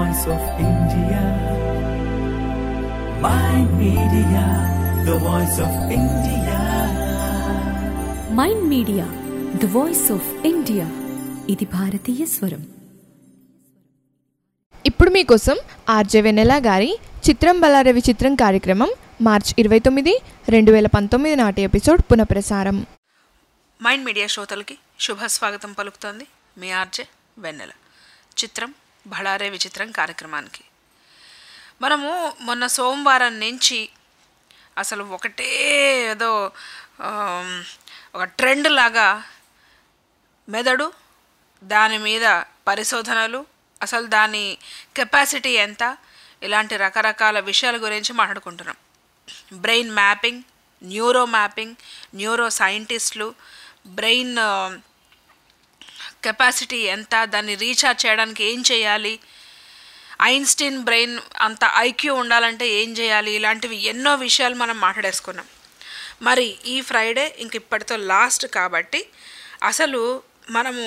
voice of India. My media, the voice of India. Mind media the voice of India ఇది భారతీయ స్వరం ఇప్పుడు మీకోసం ఆర్జే వెన్నెల గారి చిత్రం బలార విచిత్రం కార్యక్రమం మార్చ్ ఇరవై తొమ్మిది రెండు వేల పంతొమ్మిది నాటి ఎపిసోడ్ పునఃప్రసారం మైండ్ మీడియా శ్రోతలకి శుభ స్వాగతం పలుకుతోంది మీ ఆర్జే వెన్నెల చిత్రం బళారే విచిత్రం కార్యక్రమానికి మనము మొన్న సోమవారం నుంచి అసలు ఒకటే ఏదో ఆమ్, ఒక ట్రెండ్ లాగా మెదడు దాని మీద పరిశోధనలు అసలు దాని కెపాసిటీ ఎంత ఇలాంటి రకరకాల విషయాల గురించి మాట్లాడుకుంటున్నాం brain mapping neuro mapping neuro సైంటిస్టులు బ్రెయిన్ కెపాసిటీ ఎంత దాన్ని రీఛార్జ్ చేయడానికి ఏం చేయాలి ఐన్స్టీన్ బ్రెయిన్ అంత ఐక్యూ ఉండాలంటే ఏం చేయాలి ఇలాంటివి ఎన్నో విషయాలు మనం మాట్లాడేసుకున్నాం మరి ఈ ఫ్రైడే ఇంక ఇప్పటితో లాస్ట్ కాబట్టి అసలు మనము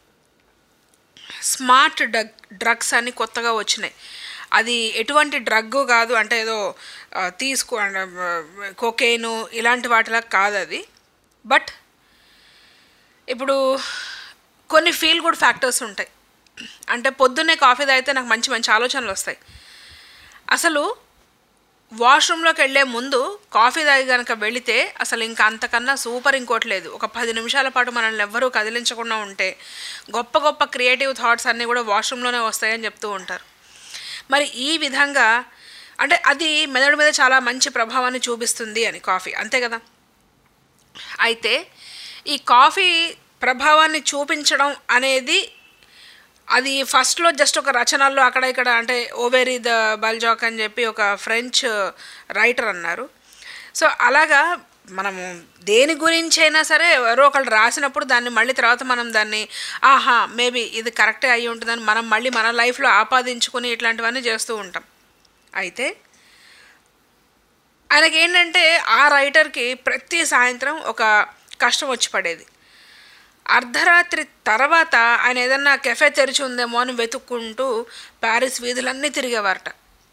స్మార్ట్ డ్రగ్ డ్రగ్స్ అని కొత్తగా వచ్చినాయి అది ఎటువంటి డ్రగ్ కాదు అంటే ఏదో ఆ, తీసుకో కొకేను ఇలాంటి వాటిలా కాదు అది బట్ ఇప్పుడు కొన్ని ఫీల్ గుడ్ ఫ్యాక్టర్స్ ఉంటాయి అంటే పొద్దున్నే కాఫీ తాగితే నాకు మంచి మంచి ఆలోచనలు వస్తాయి అసలు వాష్రూమ్లోకి వెళ్ళే ముందు కాఫీ తాగి కనుక వెళితే అసలు ఇంకా అంతకన్నా సూపర్ ఇంకోటి లేదు ఒక పది నిమిషాల పాటు మనల్ని ఎవ్వరూ కదిలించకుండా ఉంటే గొప్ప గొప్ప క్రియేటివ్ థాట్స్ అన్నీ కూడా వాష్రూమ్లోనే వస్తాయని చెప్తూ ఉంటారు మరి ఈ విధంగా అంటే అది మెదడు మీద చాలా మంచి ప్రభావాన్ని చూపిస్తుంది అని కాఫీ అంతే కదా అయితే ఈ కాఫీ ప్రభావాన్ని చూపించడం అనేది అది ఫస్ట్లో జస్ట్ ఒక రచనల్లో అక్కడ ఇక్కడ అంటే ఓవేరీ ద బల్జాక్ అని చెప్పి ఒక ఫ్రెంచ్ రైటర్ అన్నారు సో అలాగా మనము దేని గురించి అయినా సరే ఎవరో ఒకళ్ళు రాసినప్పుడు దాన్ని మళ్ళీ తర్వాత మనం దాన్ని ఆహా మేబీ ఇది కరెక్టే అయి ఉంటుందని మనం మళ్ళీ మన లైఫ్లో ఆపాదించుకుని ఇట్లాంటివన్నీ చేస్తూ ఉంటాం అయితే ఆయనకి ఏంటంటే ఆ రైటర్కి ప్రతి సాయంత్రం ఒక కష్టం వచ్చి పడేది అర్ధరాత్రి తర్వాత ఆయన ఏదన్నా కెఫే తెరిచి ఉందేమో అని వెతుక్కుంటూ ప్యారిస్ వీధులన్నీ తిరిగేవారట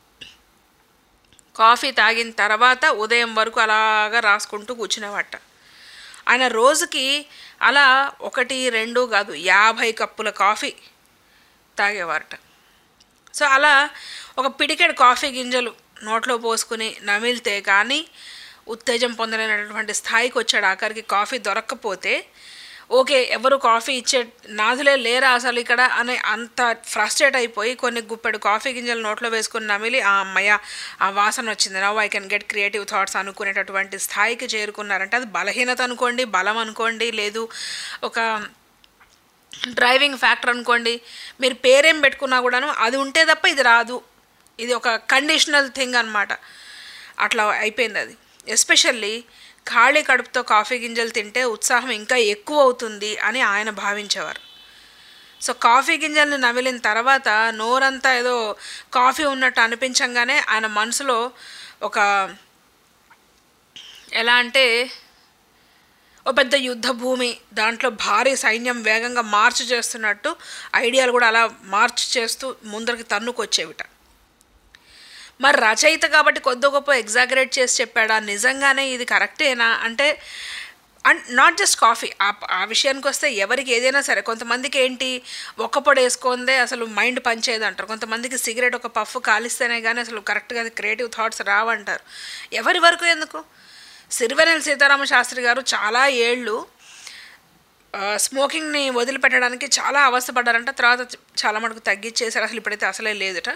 కాఫీ తాగిన తర్వాత ఉదయం వరకు అలాగా రాసుకుంటూ కూర్చునేవాట ఆయన రోజుకి అలా ఒకటి రెండు కాదు యాభై కప్పుల కాఫీ తాగేవారట సో అలా ఒక పిడికెడు కాఫీ గింజలు నోట్లో పోసుకుని నమిలితే కానీ ఉత్తేజం పొందలేనటువంటి స్థాయికి వచ్చాడు ఆఖరికి కాఫీ దొరక్కపోతే ఓకే ఎవరు కాఫీ ఇచ్చే నాదులే లేరా అసలు ఇక్కడ అని అంత ఫ్రస్ట్రేట్ అయిపోయి కొన్ని గుప్పెడు కాఫీ గింజలు నోట్లో వేసుకుని నమిలి ఆ అమ్మయ్య ఆ వాసన వచ్చింది now I can get creative thoughts అనుకునేటటువంటి స్థాయికి చేరుకున్నారంటే అది బలహీనత అనుకోండి బలం అనుకోండి లేదు ఒక డ్రైవింగ్ ఫ్యాక్టర్ అనుకోండి మీరు పేరేం పెట్టుకున్నా కూడాను అది ఉంటే తప్ప ఇది రాదు ఇది ఒక కండిషనల్ థింగ్ అనమాట అట్లా అయిపోయింది అది ఎస్పెషల్లీ ఖాళీ కడుపుతో కాఫీ గింజలు తింటే ఉత్సాహం ఇంకా ఎక్కువ అవుతుంది అని ఆయన భావించేవారు సో కాఫీ గింజల్ని నమిలిన తర్వాత నోరంతా ఏదో కాఫీ ఉన్నట్టు అనిపించంగానే ఆయన మనసులో ఒక ఎలా అంటే ఓ పెద్ద యుద్ధ భూమి దాంట్లో భారీ సైన్యం వేగంగా మార్చ్ చేస్తున్నట్టు ఐడియాలు కూడా అలా మార్చ్ చేస్తూ ముందరికి తన్నుకొచ్చేవిట మరి రచయిత కాబట్టి కొద్ది గొప్ప ఎగ్జాగరేట్ చేసి చెప్పాడా నిజంగానే ఇది కరెక్టేనా అంటే అండ్ నాట్ జస్ట్ కాఫీ ఆ ఆ విషయానికి వస్తే ఎవరికి ఏదైనా సరే కొంతమందికి ఏంటి ఒక్క పొడి వేసుకుందే అసలు మైండ్ పనిచేయదు అంటారు కొంతమందికి సిగరెట్ ఒక పఫ్ కాలిస్తేనే కానీ అసలు కరెక్ట్గా క్రియేటివ్ థాట్స్ రావంటారు ఎవరి వరకు ఎందుకు సిరివెనెల సీతారామ శాస్త్రి గారు చాలా ఏళ్ళు ఆ, స్మోకింగ్ని వదిలిపెట్టడానికి చాలా అవస్థపడ్డారంట తర్వాత చాలా మటుకు తగ్గించేశారు అసలు ఇప్పుడైతే అసలే లేదుట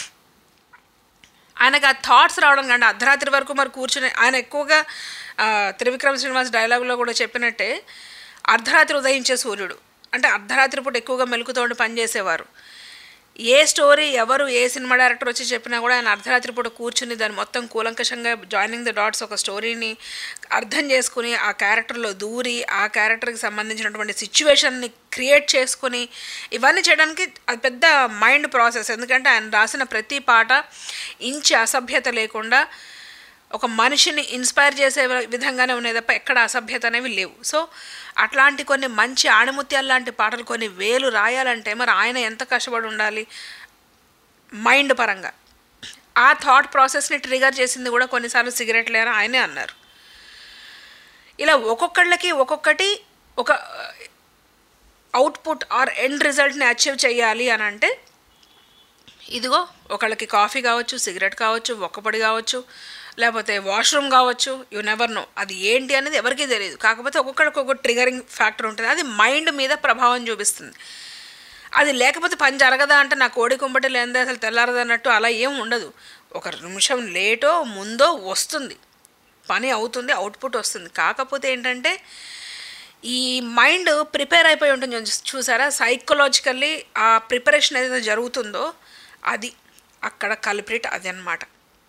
ఆయనకు ఆ థాట్స్ రావడం కంటే అర్ధరాత్రి వరకు మరి కూర్చుని ఆయన ఎక్కువగా ఆ, త్రివిక్రమ శ్రీనివాస్ డైలాగులో కూడా చెప్పినట్టే అర్ధరాత్రి ఉదయించే సూర్యుడు అంటే అర్ధరాత్రి పూట ఎక్కువగా మెలుకుతోండి పనిచేసేవారు ఏ స్టోరీ ఎవరు ఏ సినిమా డైరెక్టర్ వచ్చి చెప్పినా కూడా ఆయన అర్ధరాత్రి పూట కూర్చుని దాన్ని మొత్తం కూలంకషంగా జాయినింగ్ ద డాట్స్ ఒక స్టోరీని అర్థం చేసుకుని ఆ క్యారెక్టర్లో దూరి ఆ క్యారెక్టర్కి సంబంధించినటువంటి సిచ్యువేషన్ని క్రియేట్ చేసుకుని ఇవన్నీ చేయడానికి అది పెద్ద మైండ్ ప్రాసెస్ ఎందుకంటే ఆయన రాసిన ప్రతి పాట ఇంచి అసభ్యత లేకుండా ఒక మనిషిని ఇన్స్పైర్ చేసే విధంగానే ఉన్నాయి తప్ప ఎక్కడ అసభ్యత అనేవి లేవు సో అట్లాంటి కొన్ని మంచి ఆణిముత్యాలు లాంటి పాటలు కొన్ని వేలు రాయాలంటే మరి ఆయన ఎంత కష్టపడి ఉండాలి మైండ్ పరంగా ఆ థాట్ ప్రాసెస్ని ట్రిగర్ చేసింది కూడా కొన్నిసార్లు సిగరెట్లే అని ఆయనే అన్నారు ఇలా ఒక్కొక్కళ్ళకి ఒక్కొక్కటి ఒక అవుట్పుట్ ఆర్ ఎండ్ రిజల్ట్ని అచీవ్ చేయాలి అని అంటే ఇదిగో ఒకళ్ళకి కాఫీ కావచ్చు సిగరెట్ కావచ్చు ఒక్కపొడి కావచ్చు లేకపోతే వాష్రూమ్ కావచ్చు యు నెవర్ నో అది ఏంటి అనేది ఎవరికీ తెలియదు కాకపోతే ఒక్కొక్కడికి ఒక్కొక్క ట్రిగరింగ్ ఫ్యాక్టర్ ఉంటుంది అది మైండ్ మీద ప్రభావం చూపిస్తుంది అది లేకపోతే పని జరగదా అంటే నా కోడి కుంబటి లేనిదే అసలు తెల్లారదన్నట్టు అలా ఏం ఉండదు ఒక నిమిషం లేటో ముందో వస్తుంది పని అవుతుంది అవుట్పుట్ వస్తుంది కాకపోతే ఏంటంటే ఈ మైండ్ ప్రిపేర్ అయిపోయి ఉంటుంది చూ- చూసారా సైకలాజికల్లీ ఆ ప్రిపరేషన్ ఏదైతే జరుగుతుందో అది అక్కడ కల్ప్రిట్ అది అన్నమాట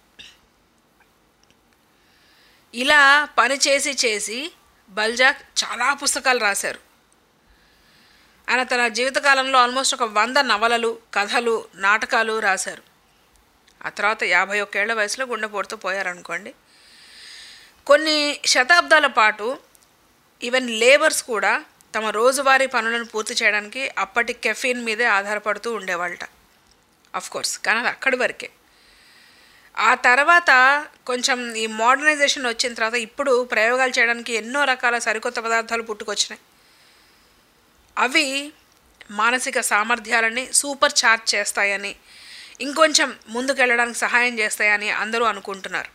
ఇలా పని చేసి చేసి బల్జాక్ చాలా పుస్తకాలు రాశారు ఆయన తన జీవితకాలంలో ఆల్మోస్ట్ ఒక వంద నవలలు కథలు నాటకాలు రాశారు ఆ తర్వాత యాభై ఒక్కేళ్ల వయసులో గుండెపోటుతో పోయారనుకోండి కొన్ని శతాబ్దాల పాటు ఈవెన్ లేబర్స్ కూడా తమ రోజువారీ పనులను పూర్తి చేయడానికి అప్పటి కెఫీన్ మీదే ఆధారపడుతూ ఉండేవాళ్ళట అఫ్ కోర్స్ కానీ అది అక్కడి వరకే ఆ తర్వాత కొంచెం ఈ మోడర్నైజేషన్ వచ్చిన తర్వాత ఇప్పుడు ప్రయోగాలు చేయడానికి ఎన్నో రకాల సరికొత్త పదార్థాలు పుట్టుకొచ్చినాయి అవి మానసిక సామర్థ్యాలని సూపర్ చార్జ్ చేస్తాయని ఇంకొంచెం ముందుకెళ్ళడానికి సహాయం చేస్తాయని అందరూ అనుకుంటున్నారు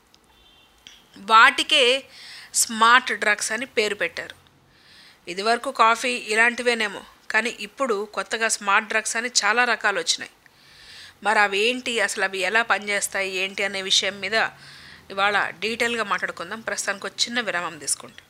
వాటికే స్మార్ట్ డ్రగ్స్ అని పేరు పెట్టారు ఇదివరకు కాఫీ ఇలాంటివేనేమో కానీ ఇప్పుడు కొత్తగా స్మార్ట్ డ్రగ్స్ అని చాలా రకాలు వచ్చినాయి మరి అవి ఏంటి అసలు అవి ఎలా పనిచేస్తాయి ఏంటి అనే విషయం మీద ఇవాళ డీటెయిల్గా మాట్లాడుకుందాం ప్రస్తుతానికి ఒక చిన్న విరామం తీసుకుంటాం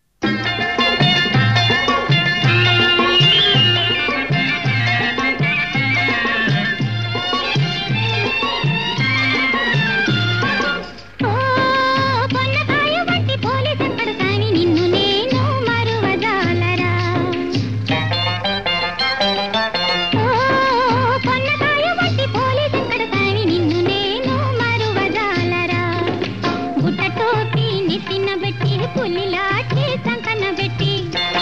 ఓ పొన్నకాయ వంటి పోలీసెక్కడు కాని నిన్ను నేను మరువజాలరా ఓ పొన్నకాయ వంటి పోలీసెక్కడు కాని నిన్ను నేను మరువజాలరా బుట్ట టోపీ నెత్తిన పెట్టి పులిలాటి సంకన పెట్టి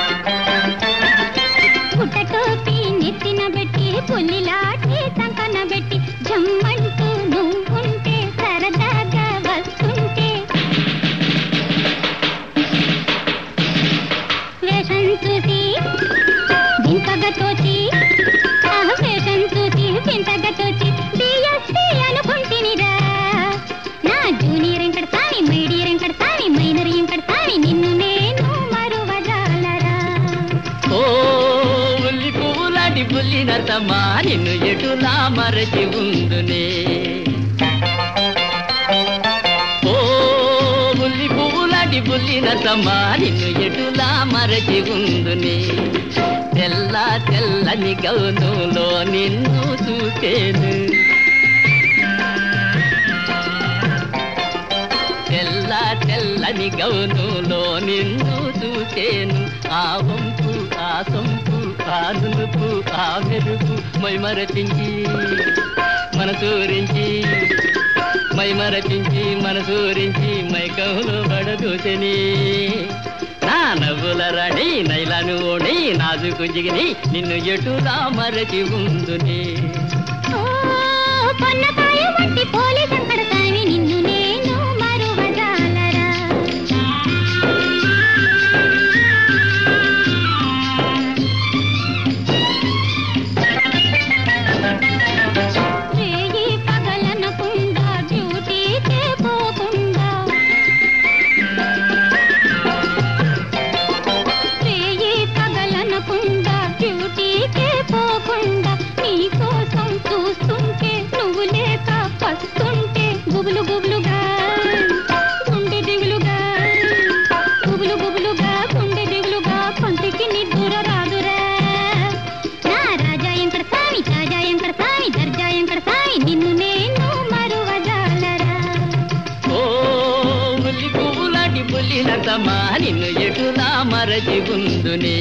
బుట్ట టోపీ నెత్తిన పెట్టి పులిలాటి సంకన పెట్టి జమ్మంటూ నువ్వుంటే సరదాగా వస్తుంటే వేషం చూసి వింతగా తోచి ఆ వేషం చూసి వింతగా తోచి డిఎస్పి అనుకుంటినిరా నా జూనియర్ ఎంకడ తాని మైడియర్ ఎంకడ తాని మైనర్ ఎంకడ తాని నిన్ను నేను మరువజాలరా ఓ ఉల్లి పువ్వులాంటి పుల్లిన తమ్మా నిన్ను ఎటులా మరచి ఉందునే ఓ ఉల్లి పువ్వులాంటి పుల్లిన తమ్మా నిన్ను ఎటులా మరచి ఉందునే తెల్ల తెల్లని గౌనులో నిన్ను చూసేను తెల్ల తెల్లని గౌనులో నిన్ను చూసేను ఆ వంపు ఆ సొంపు ఆ నునుపు ఆ మెరుపు మైమరపించి మనసూరించి మైమరపించి మనసూరించి మైకంలో పడదూచని నా నవ్వుల రాణి నైలాను ఓణి నాజుకు జిగిని నిన్ను ఎటులా మరచి ఉందుని ఓ పొన్నకాయ వంటి పోలీసెక్కడు కాని నిన్ను నేను మరువజాలరా రేయి పగలనకుండా డ్యూటీకే పోకుండా రేయి పగలనకుండా డ్యూటీకే పోకుండా నీ కోసం చూస్తుంటే నువ్వు లేక పస్తుంటే గుబులు గుబులుగా గుండె దిగులుగా గుబులు గుబులుగా గుండె దిగులుగా కొంటికి నిద్దుర రాదురా నా రాజా ఎంకడ సామి తాజా ఎంకడ సామి దర్జా ఎంకడ సామి నిన్ను నేను మరువజాలరా ఓ ఉల్లి పువ్వులాంటి పుల్లిన తమ్మా నిన్ను ఎటులా మరచి ఉందునే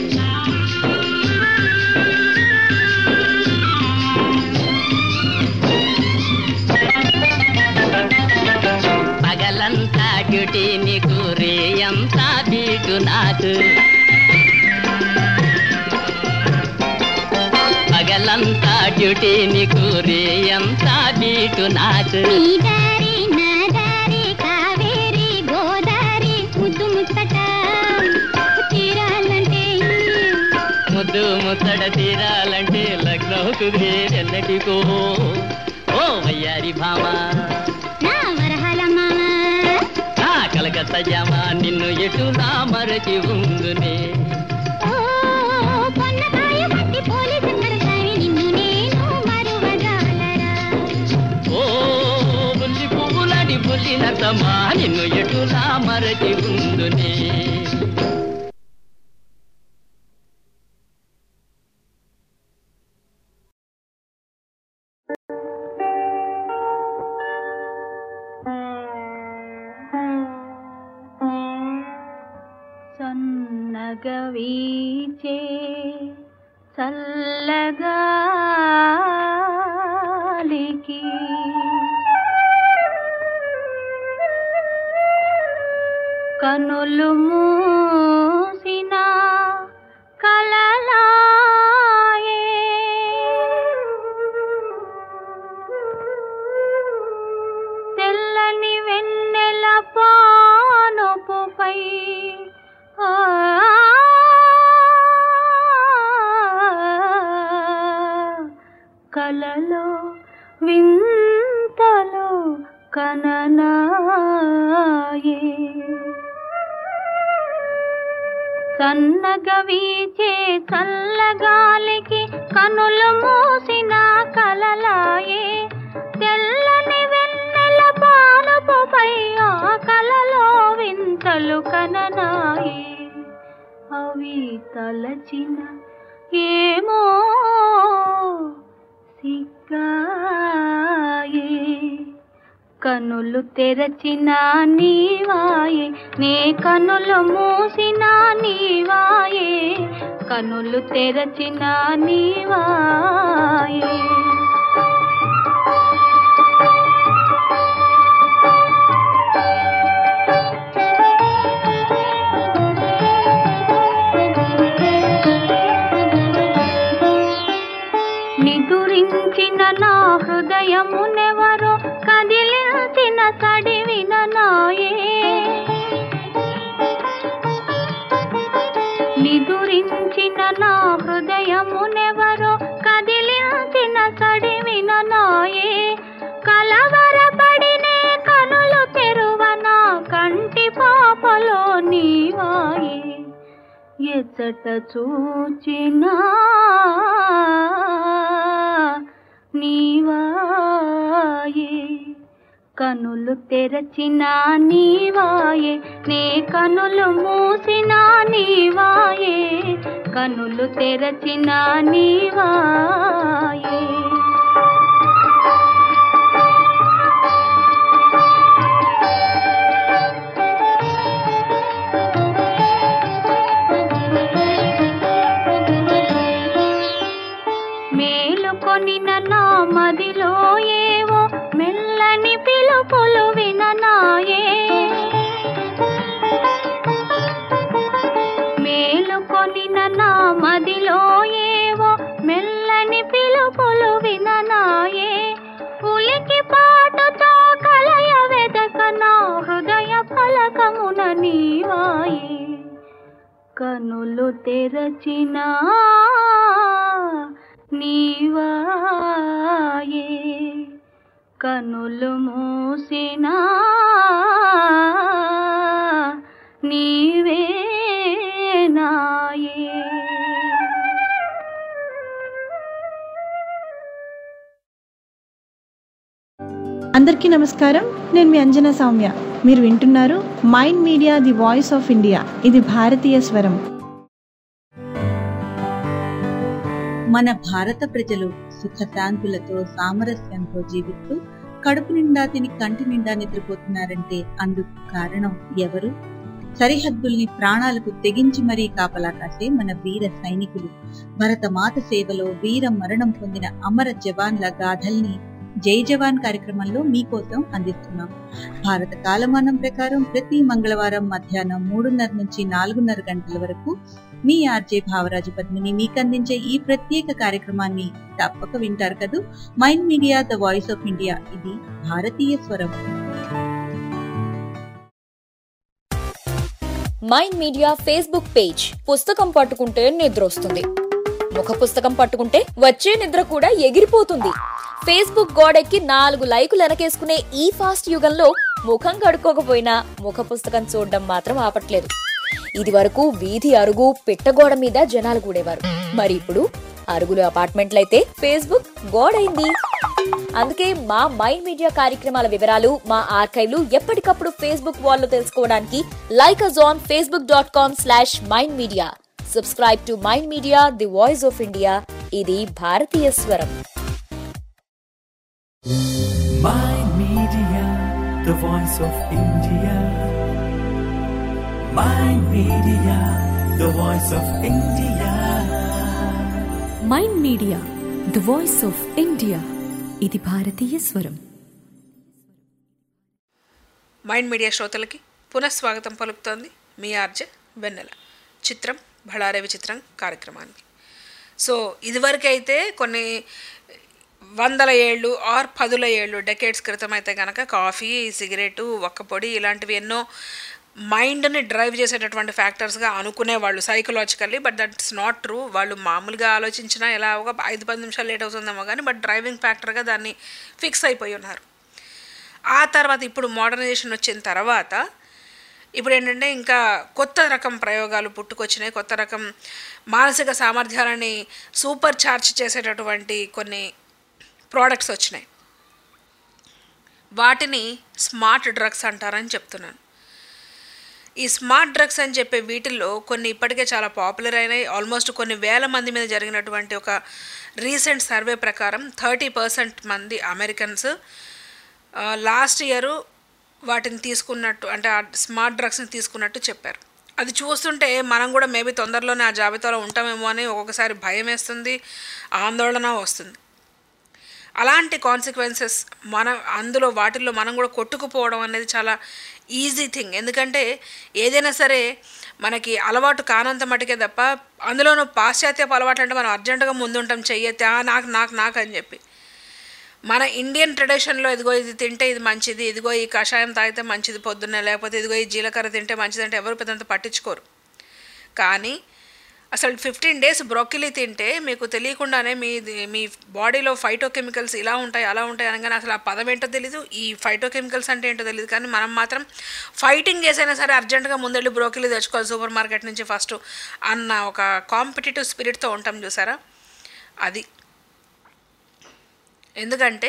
పగలంతా డ్యూటీ నీకు రేయంతా బీటు నాకు పగలంతా డ్యూటీ బ్యూటీ నీకు రేయంతా బీటు నాకు నీ దారి నా దారి కావేరి గోదారి ముద్దు ముచ్చట తీరాలంటే ముద్దు ముచ్చట తీరాలంటే లగ్నం కుదిరేదెన్నటికో ఓ వయ్యారి భామ నా వరహాల మామ ఆ కలకత్తా జామ నిన్ను ఎటులా మరచి ఉందునే ఓ పొన్నకాయ పట్టి పోలీసు కడతాయి నిన్ను నేను మరువజాలరా ఓ బుల్లి పువ్వులాడి బుల్లి నర్తమా నిన్ను ఎటులా మరచి ఉందునే సన్నగవీచే చల్లగాలికి కనులు మూసిన కలలాయే తెల్లని వెన్నెల పానుపుపై ఆ కలలో వింతలో కననాయే సన్నగ వీచే చల్లగాలికి కనులు మూసిన కలలాయే తెల్లని వెన్నెల పానుపుపై ఆ కలలో వింతలు కననాయే అవి తలచిన ఏమో సిగ్గాయే కనులు తెరచిన నీవాయే నే కనులు మూసిన నీవాయే కనులు తెరచిన నీవాయే నిదురించిన నా హృదయమునెవరో కదిలించిన సడివిన నాయే నిదురించిన నా హృదయమునెవరో కదిలించిన సడివిన నాయే కలవరపడినే కనులు తెరువన కంటి పాపలో నీవాయే ఎచ్చట చూచినా నీవాయే కనులు తెరచిన నీవాయే నే కనులు మూసిన నీవాయే కనులు తెరచిన నీవాయే మేలుకొనిన నా మదిలో ఏవో మెల్లని పిలుపులు విననాయే మేలుకొనిన నా మదిలో ఏవో మెల్లని పిలుపులు విననాయే ఉలికి పాటుతో కలయ వెదక నా హృదయ ఫలకమున నీవాయే కనులు తెరచినా నీవాయే కనులు మూసినా నీవే నాయే అందరికీ నమస్కారం నేను మీ అంజనా సౌమ్య మీరు వింటున్నారు mind media the voice of India ఇది భారతీయ స్వరం మన భారత ప్రజలు సుఖశాంతులతో సామరస్యంతో జీవిస్తూ కడుపు నిండా తిని కంటి నిండా నిద్రపోతున్నారంటే అందుకు కారణం ఎవరు సరిహద్దుల్ని ప్రాణాలకు తెగించి మరీ కాపలా కాసే మన వీర సైనికులు భరతమాత సేవలో వీర మరణం పొందిన అమర జవాన్ల గాథల్ని జై జవాన్ కార్యక్రమంలో మీకోసం అందిస్తున్నాం భారత కాలమానం ప్రకారం ప్రతి మంగళవారం మధ్యాహ్నం మూడున్నర నుంచి నాలుగున్నర గంటల వరకు మీ ఆర్జే భావరాజు పద్మిని మీకు అందించే ఈ ప్రత్యేక కార్యక్రమాన్ని తప్పక వింటారు కదూ mind media the voice of India ఇది భారతీయ స్వరం మైండ్ మీడియా ఫేస్బుక్ పేజ్ పుస్తకం పట్టుకుంటే నిద్ర వస్తుంది ముఖ పుస్తకం పట్టుకుంటే వచ్చే నిద్ర కూడా ఎగిరిపోతుంది ఫేస్బుక్ గోడెక్కి నాలుగు లైకులు వెనకేసుకునే ఈ ఫాస్ట్ యుగంలో ముఖం కడుక్కోకపోయినా ముఖ పుస్తకం చూడడం మాత్రం ఆపట్లేదు ఇది వరకు వీధి అరుగు పిట్టగోడ మీద జనాలు కూడేవారు మరి ఇప్పుడు అరుగులు అపార్ట్మెంట్లయితే ఫేస్బుక్ గోడైంది అందుకే మా మైండ్ మీడియా కార్యక్రమాల వివరాలు మా ఆర్కైవ్లు ఎప్పటికప్పుడు ఫేస్బుక్ వాల్లో తెలుసుకోవడానికి like us on Facebook dot com slash mind media subscribe to mind media the voice of India ఇది భారతీయ స్వరం Mind Media, the voice of India. Mind Media, the voice of India. Mind media the voice of India ఇది భారతీయ స్వరం mind media శ్రోతలకి పునఃస్వాగతం పలుకుతోంది మీ RJ వెన్నెల చిత్రం బళారవి చిత్రం కార్యక్రమానికి సో ఇదివరకు అయితే కొన్ని వందల ఏళ్ళు ఆర్ పదుల ఏళ్ళు డెకేడ్స్ క్రితం అయితే కనుక కాఫీ సిగరెట్ ఒక్కపొడి ఇలాంటివి ఎన్నో మైండ్ని డ్రైవ్ చేసేటటువంటి ఫ్యాక్టర్స్గా అనుకునేవాళ్ళు psychologically but that's not true వాళ్ళు మామూలుగా ఆలోచించినా ఎలా ఒక ఐదు పది నిమిషాలు లేట్ అవుతుందేమో కానీ బట్ డ్రైవింగ్ ఫ్యాక్టర్గా దాన్ని ఫిక్స్ అయిపోయి ఉన్నారు ఆ తర్వాత ఇప్పుడు మోడర్నైజేషన్ వచ్చిన తర్వాత ఇప్పుడు ఏంటంటే ఇంకా కొత్త రకం ప్రయోగాలు పుట్టుకొచ్చినాయి కొత్త రకం మానసిక సామర్థ్యాలని సూపర్ ఛార్జ్ చేసేటటువంటి కొన్ని ప్రోడక్ట్స్ వచ్చినాయి వాటిని స్మార్ట్ డ్రగ్స్ అంటారని చెప్తున్నాను ఈ స్మార్ట్ డ్రగ్స్ అని చెప్పే వీటిల్లో కొన్ని ఇప్పటికే చాలా పాపులర్ అయినాయి ఆల్మోస్ట్ కొన్ని వేల మంది మీద జరిగినటువంటి ఒక రీసెంట్ సర్వే ప్రకారం థర్టీ పర్సెంట్ మంది అమెరికన్స్ లాస్ట్ ఇయర్ వాటిని తీసుకున్నట్టు అంటే ఆ స్మార్ట్ డ్రగ్స్ని తీసుకున్నట్టు చెప్పారు అది చూస్తుంటే మనం కూడా మేబీ తొందరలోనే ఆ జాబితాలో ఉంటామేమో అని ఒక్కొక్కసారి భయం వేస్తుంది ఆందోళన వస్తుంది అలాంటి కాన్సిక్వెన్సెస్ మన అందులో వాటిల్లో మనం కూడా కొట్టుకుపోవడం అనేది చాలా ఈజీ థింగ్ ఎందుకంటే ఏదైనా సరే మనకి అలవాటు కానంత మటుకే తప్ప అందులోనూ పాశ్చాత్యపు అలవాటు అంటే మనం అర్జెంటుగా ముందుంటాం చెయ్యతే "ఆ, నాకు నాకు నాకు అని చెప్పి మన ఇండియన్ ట్రెడిషన్లో ఇదిగో ఇది తింటే ఇది మంచిది ఇదిగో ఈ కషాయం తాగితే మంచిది పొద్దున్నే లేకపోతే ఇదిగో ఈ జీలకర్ర తింటే మంచిది అంటే ఎవరు పెద్దంత పట్టించుకోరు కానీ అసలు ఫిఫ్టీన్ డేస్ బ్రోకిలీ తింటే మీకు తెలియకుండానే మీ మీ బాడీలో ఫైటోకెమికల్స్ ఇలా ఉంటాయి అలా ఉంటాయి అనగానే అసలు ఆ పదం ఏంటో తెలీదు ఈ ఫైటోకెమికల్స్ అంటే ఏంటో తెలియదు కానీ మనం మాత్రం ఫైటింగ్ చేసైనా సరే అర్జెంటుగా ముందెళ్ళి బ్రోకిలీ తెచ్చుకోవాలి సూపర్ మార్కెట్ నుంచి ఫస్ట్ అన్న ఒక కాంపిటేటివ్ స్పిరిట్తో ఉంటాం చూసారా అది ఎందుకంటే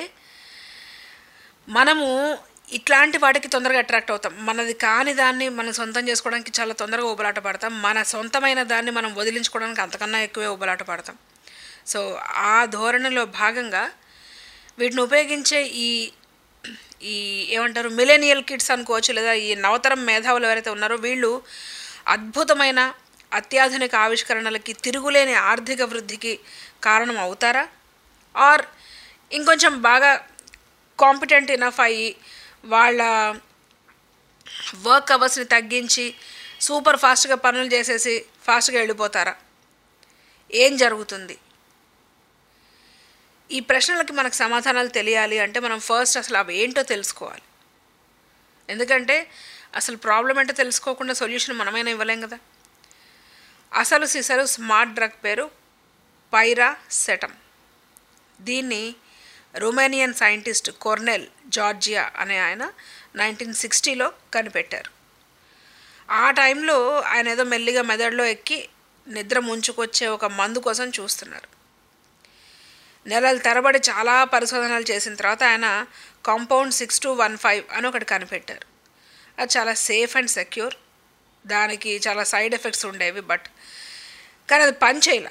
మనము ఇట్లాంటి వాటికి తొందరగా అట్రాక్ట్ అవుతాం మనది కాని దాన్ని మనం సొంతం చేసుకోవడానికి చాలా తొందరగా ఉబలాట పడతాం మన సొంతమైన దాన్ని మనం వదిలించుకోవడానికి అంతకన్నా ఎక్కువే ఉబలాట పడతాం సో ఆ ధోరణిలో భాగంగా వీటిని ఉపయోగించే ఈ ఈ ఏమంటారు మిలేనియల్ కిడ్స్ అనుకోవచ్చు లేదా ఈ నవతరం మేధావులు ఎవరైతే ఉన్నారో వీళ్ళు అద్భుతమైన అత్యాధునిక ఆవిష్కరణలకి తిరుగులేని ఆర్థిక వృద్ధికి కారణం అవుతారా ఆర్ ఇంకొంచెం బాగా కాంపిటెంట్ ఇనఫ్ అయ్యి వాళ్ళ వర్క్ అవర్స్ని తగ్గించి సూపర్ ఫాస్ట్గా పనులు చేసేసి ఫాస్ట్గా వెళ్ళిపోతారా ఏం జరుగుతుంది ఈ ప్రశ్నలకి మనకు సమాధానాలు తెలియాలి అంటే మనం ఫస్ట్ అసలు అవి ఏంటో తెలుసుకోవాలి ఎందుకంటే అసలు ప్రాబ్లం ఏంటో తెలుసుకోకుండా సొల్యూషన్ మనమైనా ఇవ్వలేం కదా అసలు సిసరు స్మార్ట్ డ్రగ్ పేరు పైరా సెటమ్ దీన్ని రొమేనియన్ సైంటిస్ట్ కొర్నెల్ జార్జియా అనే ఆయన నైన్టీన్ సిక్స్టీలో కనిపెట్టారు ఆ టైంలో ఆయన ఏదో మెల్లిగా మెదడులో ఎక్కి నిద్ర ముంచుకొచ్చే ఒక మందు కోసం చూస్తున్నారు నెలల తరబడి చాలా పరిశోధనలు చేసిన తర్వాత ఆయన compound six two one five అని ఒకటి కనిపెట్టారు అది చాలా సేఫ్ అండ్ సెక్యూర్ దానికి చాలా సైడ్ ఎఫెక్ట్స్ ఉండేవి బట్ కానీ అది పని చేయలే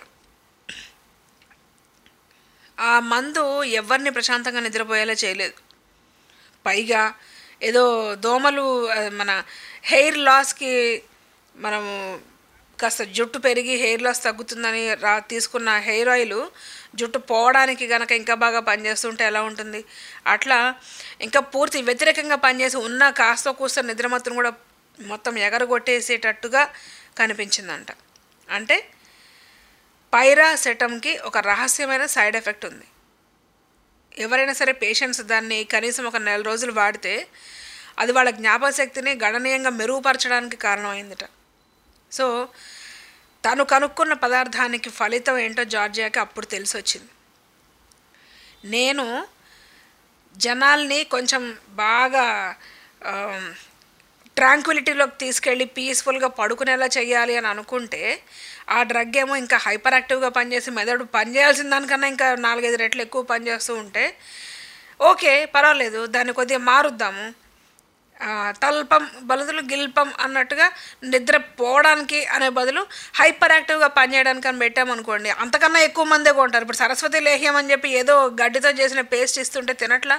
ఆ మందు ఎవరిని ప్రశాంతంగా నిద్రపోయేలా చేయలేదు పైగా ఏదో దోమలు ఆ, మన హెయిర్ లాస్కి మనము కాస్త జుట్టు పెరిగి హెయిర్ లాస్ తగ్గుతుందని రా తీసుకున్న హెయిర్ ఆయిల్ జుట్టు పోవడానికి కనుక ఇంకా బాగా పనిచేస్తుంటే ఎలా ఉంటుంది అట్లా ఇంకా పూర్తి వ్యతిరేకంగా పనిచేసి ఉన్న కాస్త కూస్త నిద్రమత్తును కూడా మొత్తం ఎగరగొట్టేసేటట్టుగా కనిపించిందంట అంటే పైరాసెటమ్కి ఒక రహస్యమైన సైడ్ ఎఫెక్ట్ ఉంది ఎవరైనా సరే పేషెంట్స్ దాన్ని కనీసం ఒక నెల రోజులు వాడితే అది వాళ్ళ జ్ఞాపకశక్తిని గణనీయంగా మెరుగుపరచడానికి కారణమైందిట సో తను కనుక్కున్న పదార్థానికి ఫలితం ఏంటో జార్జియాకి అప్పుడు తెలిసి వచ్చింది నేను జనాల్ని కొంచెం బాగా ట్రాంక్విలిటీలోకి తీసుకెళ్ళి పీస్ఫుల్గా పడుకునేలా చేయాలి అని అనుకుంటే ఆ డ్రగ్ ఏమో ఇంకా హైపర్ యాక్టివ్గా పనిచేసి మెదడు పనిచేయాల్సిన దానికన్నా ఇంకా నాలుగైదు రెట్లు ఎక్కువ పనిచేస్తూ ఉంటే ఓకే పర్వాలేదు దాన్ని కొద్దిగా మారుద్దాము ఆ, తల్పం బదులు గిల్పం అన్నట్టుగా నిద్ర పోవడానికి అనే బదులు హైపర్ యాక్టివ్గా పనిచేయడానికి అని పెట్టామనుకోండి అంతకన్నా ఎక్కువ మందే కొంటారు ఇప్పుడు సరస్వతి లేహ్యం అని చెప్పి ఏదో గడ్డితో చేసిన పేస్ట్ ఇస్తుంటే తినట్లా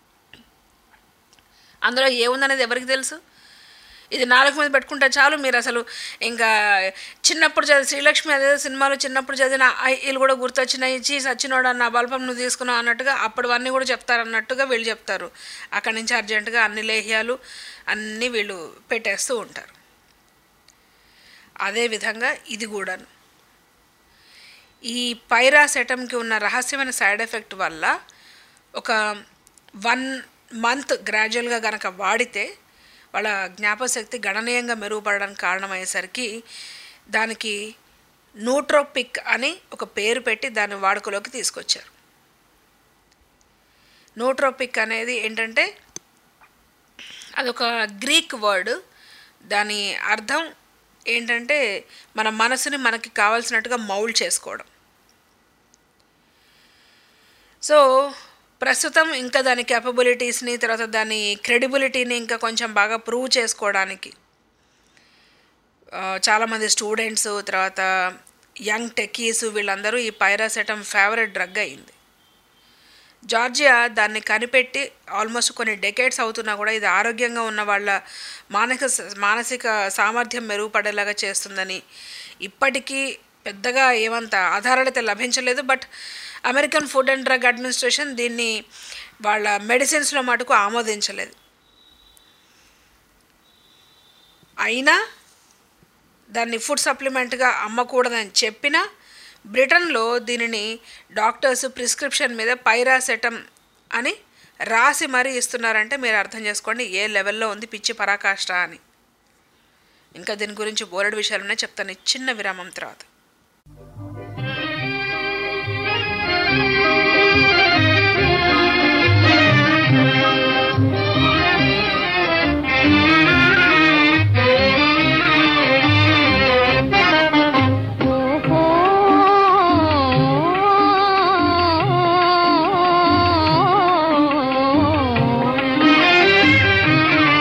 అందులో ఏముందనేది ఎవరికి తెలుసు ఇది నాలుగు మీద పెట్టుకుంటే చాలు మీరు అసలు ఇంకా చిన్నప్పుడు చదివి శ్రీలక్ష్మి అదే సినిమాలో చిన్నప్పుడు చదివిన ఐ- వీళ్ళు కూడా గుర్తొచ్చినాయి చీ సచ్చినోడు అన్న బల్పం నువ్వు తీసుకున్నావు అన్నట్టుగా అప్పుడు అన్నీ కూడా చెప్తారు అన్నట్టుగా వీళ్ళు చెప్తారు అక్కడి నుంచి అర్జెంటుగా అన్ని లేహ్యాలు అన్నీ వీళ్ళు పెట్టేస్తూ ఉంటారు అదేవిధంగా ఇది కూడాను ఈ పైరాసెటమ్కి ఉన్న రహస్యమైన సైడ్ ఎఫెక్ట్ వల్ల ఒక వన్ మంత్ గ్రాడ్యువల్గా గనక వాడితే వాళ్ళ జ్ఞాపశక్తి గణనీయంగా మెరుగుపడడానికి కారణమయ్యేసరికి దానికి నూట్రోపిక్ అని ఒక పేరు పెట్టి దాన్ని వాడుకలోకి తీసుకొచ్చారు నూట్రోపిక్ అనేది ఏంటంటే అదొక గ్రీక్ వర్డ్ దాని అర్థం ఏంటంటే మన మనసుని మనకి కావాల్సినట్టుగా మౌల్డ్ చేసుకోవడం సో ప్రస్తుతం ఇంకా దాని క్యాపబిలిటీస్ని తర్వాత దాని క్రెడిబిలిటీని ఇంకా కొంచెం బాగా ప్రూవ్ చేసుకోవడానికి ఆ, చాలామంది స్టూడెంట్స్ తర్వాత యంగ్ టెక్కీస్ వీళ్ళందరూ ఈ పైరాసెటమ్ ఫేవరెట్ డ్రగ్ అయింది జార్జియా దాన్ని కనిపెట్టి ఆల్మోస్ట్ కొన్ని డెకేడ్స్ అవుతున్నా కూడా ఇది ఆరోగ్యంగా ఉన్న వాళ్ళ మానసిక మానసిక సామర్థ్యం మెరుగుపడేలాగా చేస్తుందని ఇప్పటికీ పెద్దగా ఏమంత ఆధారాలు అయితే లభించలేదు but American food and drug administration దీన్ని వాళ్ళ మెడిసిన్స్లో మటుకు ఆమోదించలేదు అయినా దాన్ని ఫుడ్ సప్లిమెంట్గా అమ్మకూడదని చెప్పినా బ్రిటన్లో దీనిని డాక్టర్స్ ప్రిస్క్రిప్షన్ మీద పైరాసెటమ్ అని రాసి మరీ ఇస్తున్నారంటే మీరు అర్థం చేసుకోండి ఏ లెవెల్లో ఉంది పిచ్చి పరాకాష్ట అని ఇంకా దీని గురించి బోలెడు విషయాలునే చెప్తాను ఈ చిన్న విరామం తర్వాత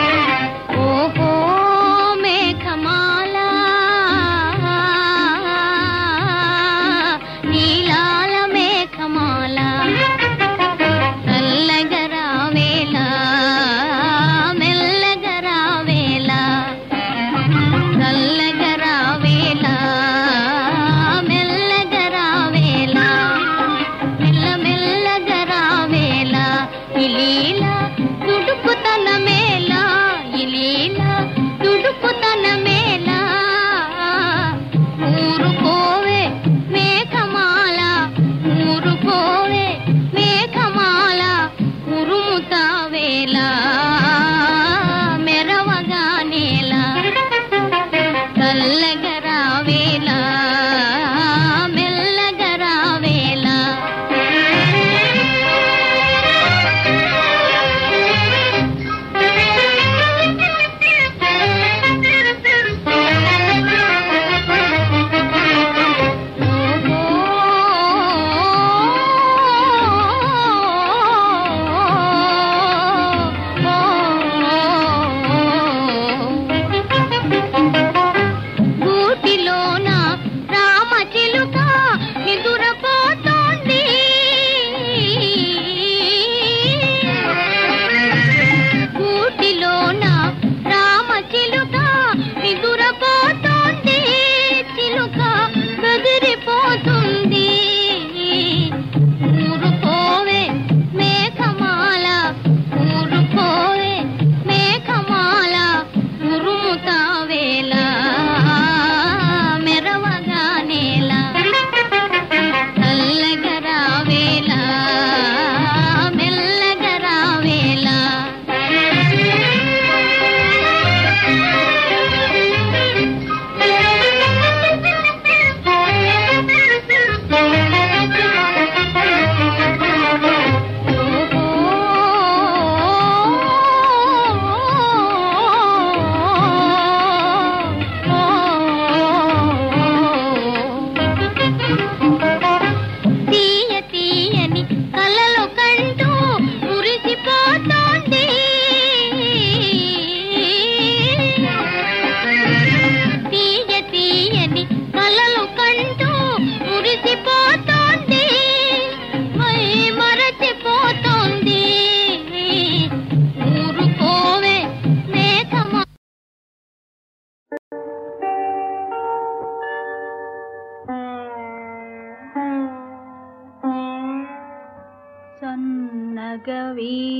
ఓహో మేఘమాల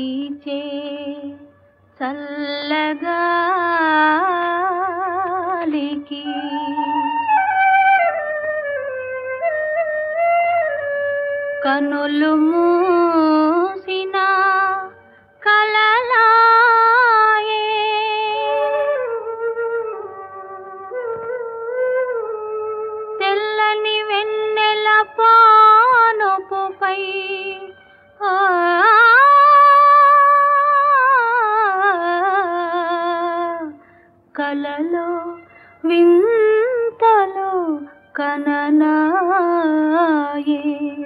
వీచే చల్లగాలికి కనులు మూసిన కలలాయే తెల్లని వెన్నెల పానుపుపై ఆ కలలో వింతలో కననాయే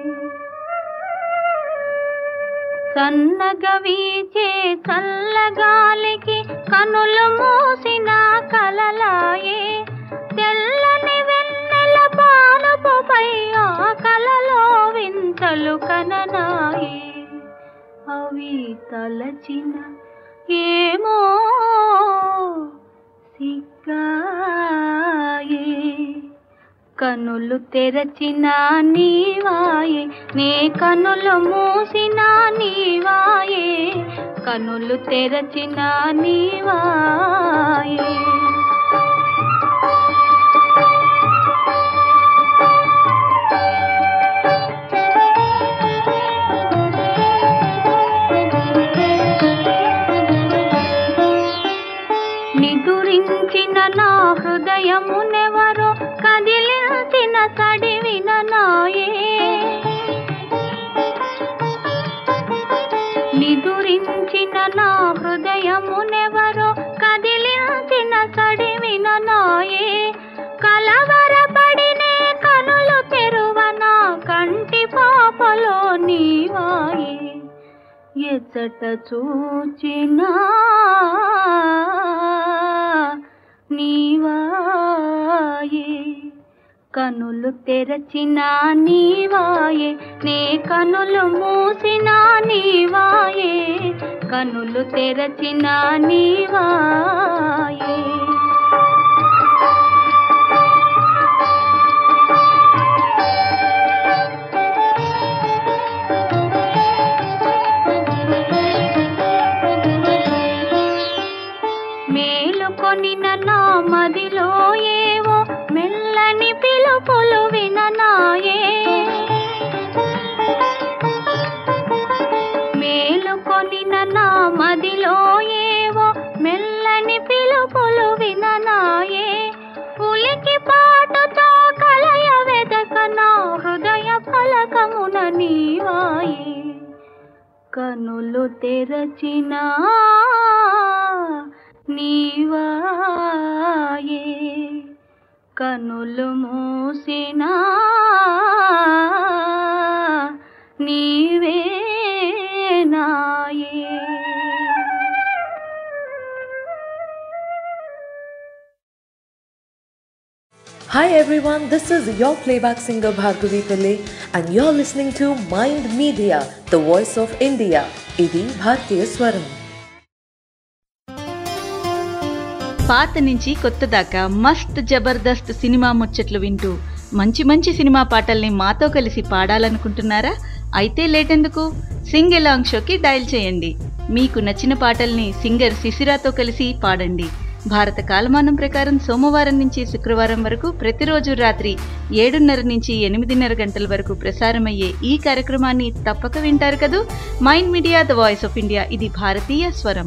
సన్నగ వీచే చల్లగాలికి కనులు మూసిన కలలాయే తెల్లని వెన్నెల పానపుపై ఆ కలలో వింతలు కననాయే అవి తలచిన ఏమో సిగ్గాయే కనులు తెరచిన నీవాయే నే కనులు మూసిన నీవాయే కనులు తెరచిన నీవాయే నిదురించిన నా హృదయమునెవరో కదిలించిన సడివిన నాయే నిదురించిన నా హృదయమునెవరో కదిలించిన సడివిన నాయే కలవరపడినే కనులు తెరువన కంటి పాపలో నీవాయే ఎచ్చట చూచినా నీవాయే కనులు తెరచిన నీవాయే నే కనులు మూసిన నీవాయే కనులు తెరచిన నీవాయే మేలుకొనిన నా మదిలో ఏవో మెల్లని పిలుపులు విననాయే మేలుకొనిన నా మదిలో ఏవో మెల్లని పిలుపులు విననాయే ఉలికి పాటుతో కలయ వెదక నా హృదయ ఫలకమున నీవాయే కనులు తెరచినా నీవాయే కనులు మూసినా నీవే నాయే Hi everyone, this is your playback singer Bhargavi Pillai and you're listening to Mind Media, the voice of India. ఇది భారతీయ స్వరం పాత నుంచి కొత్త దాకా మస్త్ జబర్దస్త్ సినిమా ముచ్చట్లు వింటూ మంచి మంచి సినిమా పాటల్ని మాతో కలిసి పాడాలనుకుంటున్నారా అయితే లేటెందుకు సింగ్ ఎలాంగ్ షోకి డయల్ చేయండి మీకు నచ్చిన పాటల్ని సింగర్ శిశిరాతో కలిసి పాడండి భారత కాలమానం ప్రకారం సోమవారం నుంచి శుక్రవారం వరకు ప్రతిరోజు రాత్రి ఏడున్నర నుంచి ఎనిమిదిన్నర గంటల వరకు ప్రసారమయ్యే ఈ కార్యక్రమాన్ని తప్పక వింటారు కదూ mind media the voice of India ఇది భారతీయ స్వరం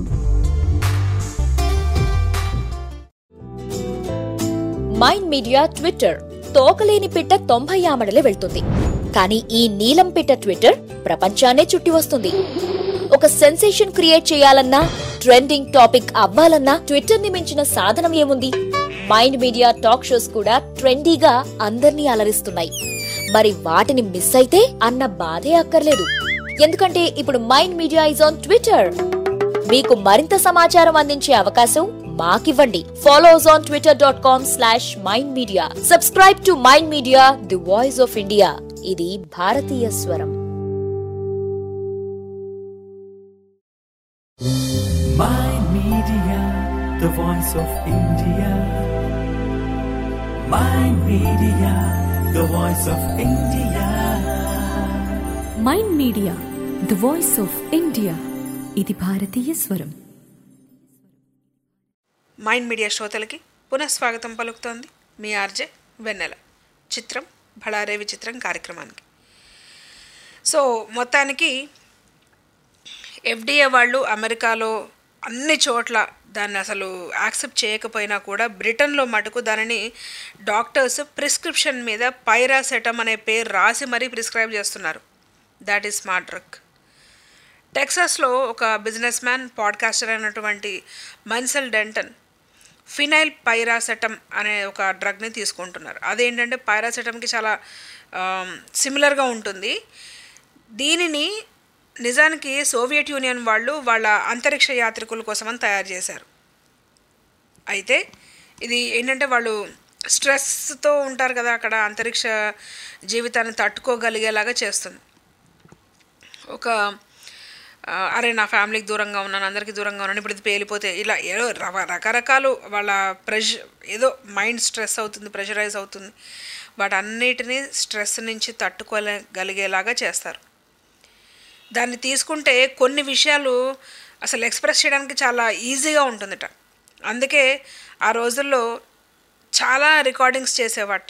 మైండ్ మీడియా ట్విట్టర్ తోకలేని పిట్ట తొంభై ఆమడలే వెళ్తుంది కానీ ఈ నీలం పిట్ట ట్విట్టర్ ప్రపంచాన్నే చుట్టి వస్తుంది ఒక సెన్సేషన్ క్రియేట్ చేయాలన్నా ట్రెండింగ్ టాపిక్ అవ్వాలన్నా ట్విట్టర్ ని మించిన సాధనం ఏముంది మైండ్ మీడియా టాక్ షోస్ కూడా ట్రెండీగా అందర్నీ అలరిస్తున్నాయి మరి వాటిని మిస్ అయితే అన్న బాధే అక్కర్లేదు ఎందుకంటే ఇప్పుడు mind media is on Twitter మీకు మరింత సమాచారం అందించే అవకాశం మాకివ్వండి follow us on Twitter dot com slash mind media subscribe to mind media the voice of India ఇది భారతీయ స్వరం Mind Media, the voice of India. Mind Media, the voice of India. Mind media the voice of India ఇది భారతీయ స్వరం mind media శ్రోతలకి పునఃస్వాగతం పలుకుతోంది మీ RJ వెన్నెల చిత్రం భళారే విచిత్రం కార్యక్రమానికి సో మొత్తానికి ఎఫ్డిఏ వాళ్ళు అమెరికాలో అన్ని చోట్ల దాన్ని అసలు యాక్సెప్ట్ చేయకపోయినా కూడా బ్రిటన్లో మటుకు దానిని డాక్టర్స్ ప్రిస్క్రిప్షన్ మీద పైరాసెటమ్ అనే పేరు రాసి మరీ ప్రిస్క్రైబ్ చేస్తున్నారు దాట్ ఈస్ స్మార్ట్ డ్రగ్ టెక్సాస్లో ఒక బిజినెస్ మ్యాన్ పాడ్కాస్టర్ అయినటువంటి మన్సెల్ డెంటన్ ఫినైల్ పైరాసెటమ్ అనే ఒక డ్రగ్ని తీసుకుంటున్నారు అదేంటంటే పైరాసెటమ్కి చాలా సిమిలర్గా ఉంటుంది దీనిని నిజానికి సోవియట్ యూనియన్ వాళ్ళు వాళ్ళ అంతరిక్ష యాత్రికుల కోసమని తయారు చేశారు అయితే ఇది ఏంటంటే వాళ్ళు స్ట్రెస్తో ఉంటారు కదా అక్కడ అంతరిక్ష జీవితాన్ని తట్టుకోగలిగేలాగా చేస్తుంది ఒక ఆ, అరే నా ఫ్యామిలీకి దూరంగా ఉన్నాను అందరికీ దూరంగా ఉన్నాను ఇప్పుడు ఇది పేలిపోతే ఇలా ఏదో రవ- రకరకాలు వాళ్ళ ప్రెష ఏదో మైండ్ స్ట్రెస్ అవుతుంది ప్రెషరైజ్ అవుతుంది వాటన్నిటినీ స్ట్రెస్ నుంచి తట్టుకోగలిగేలాగా చేస్తారు దాన్ని తీసుకుంటే కొన్ని విషయాలు అసలు ఎక్స్ప్రెస్ చేయడానికి చాలా ఈజీగా ఉంటుందిట అందుకే ఆ రోజుల్లో చాలా రికార్డింగ్స్ చేసేవాట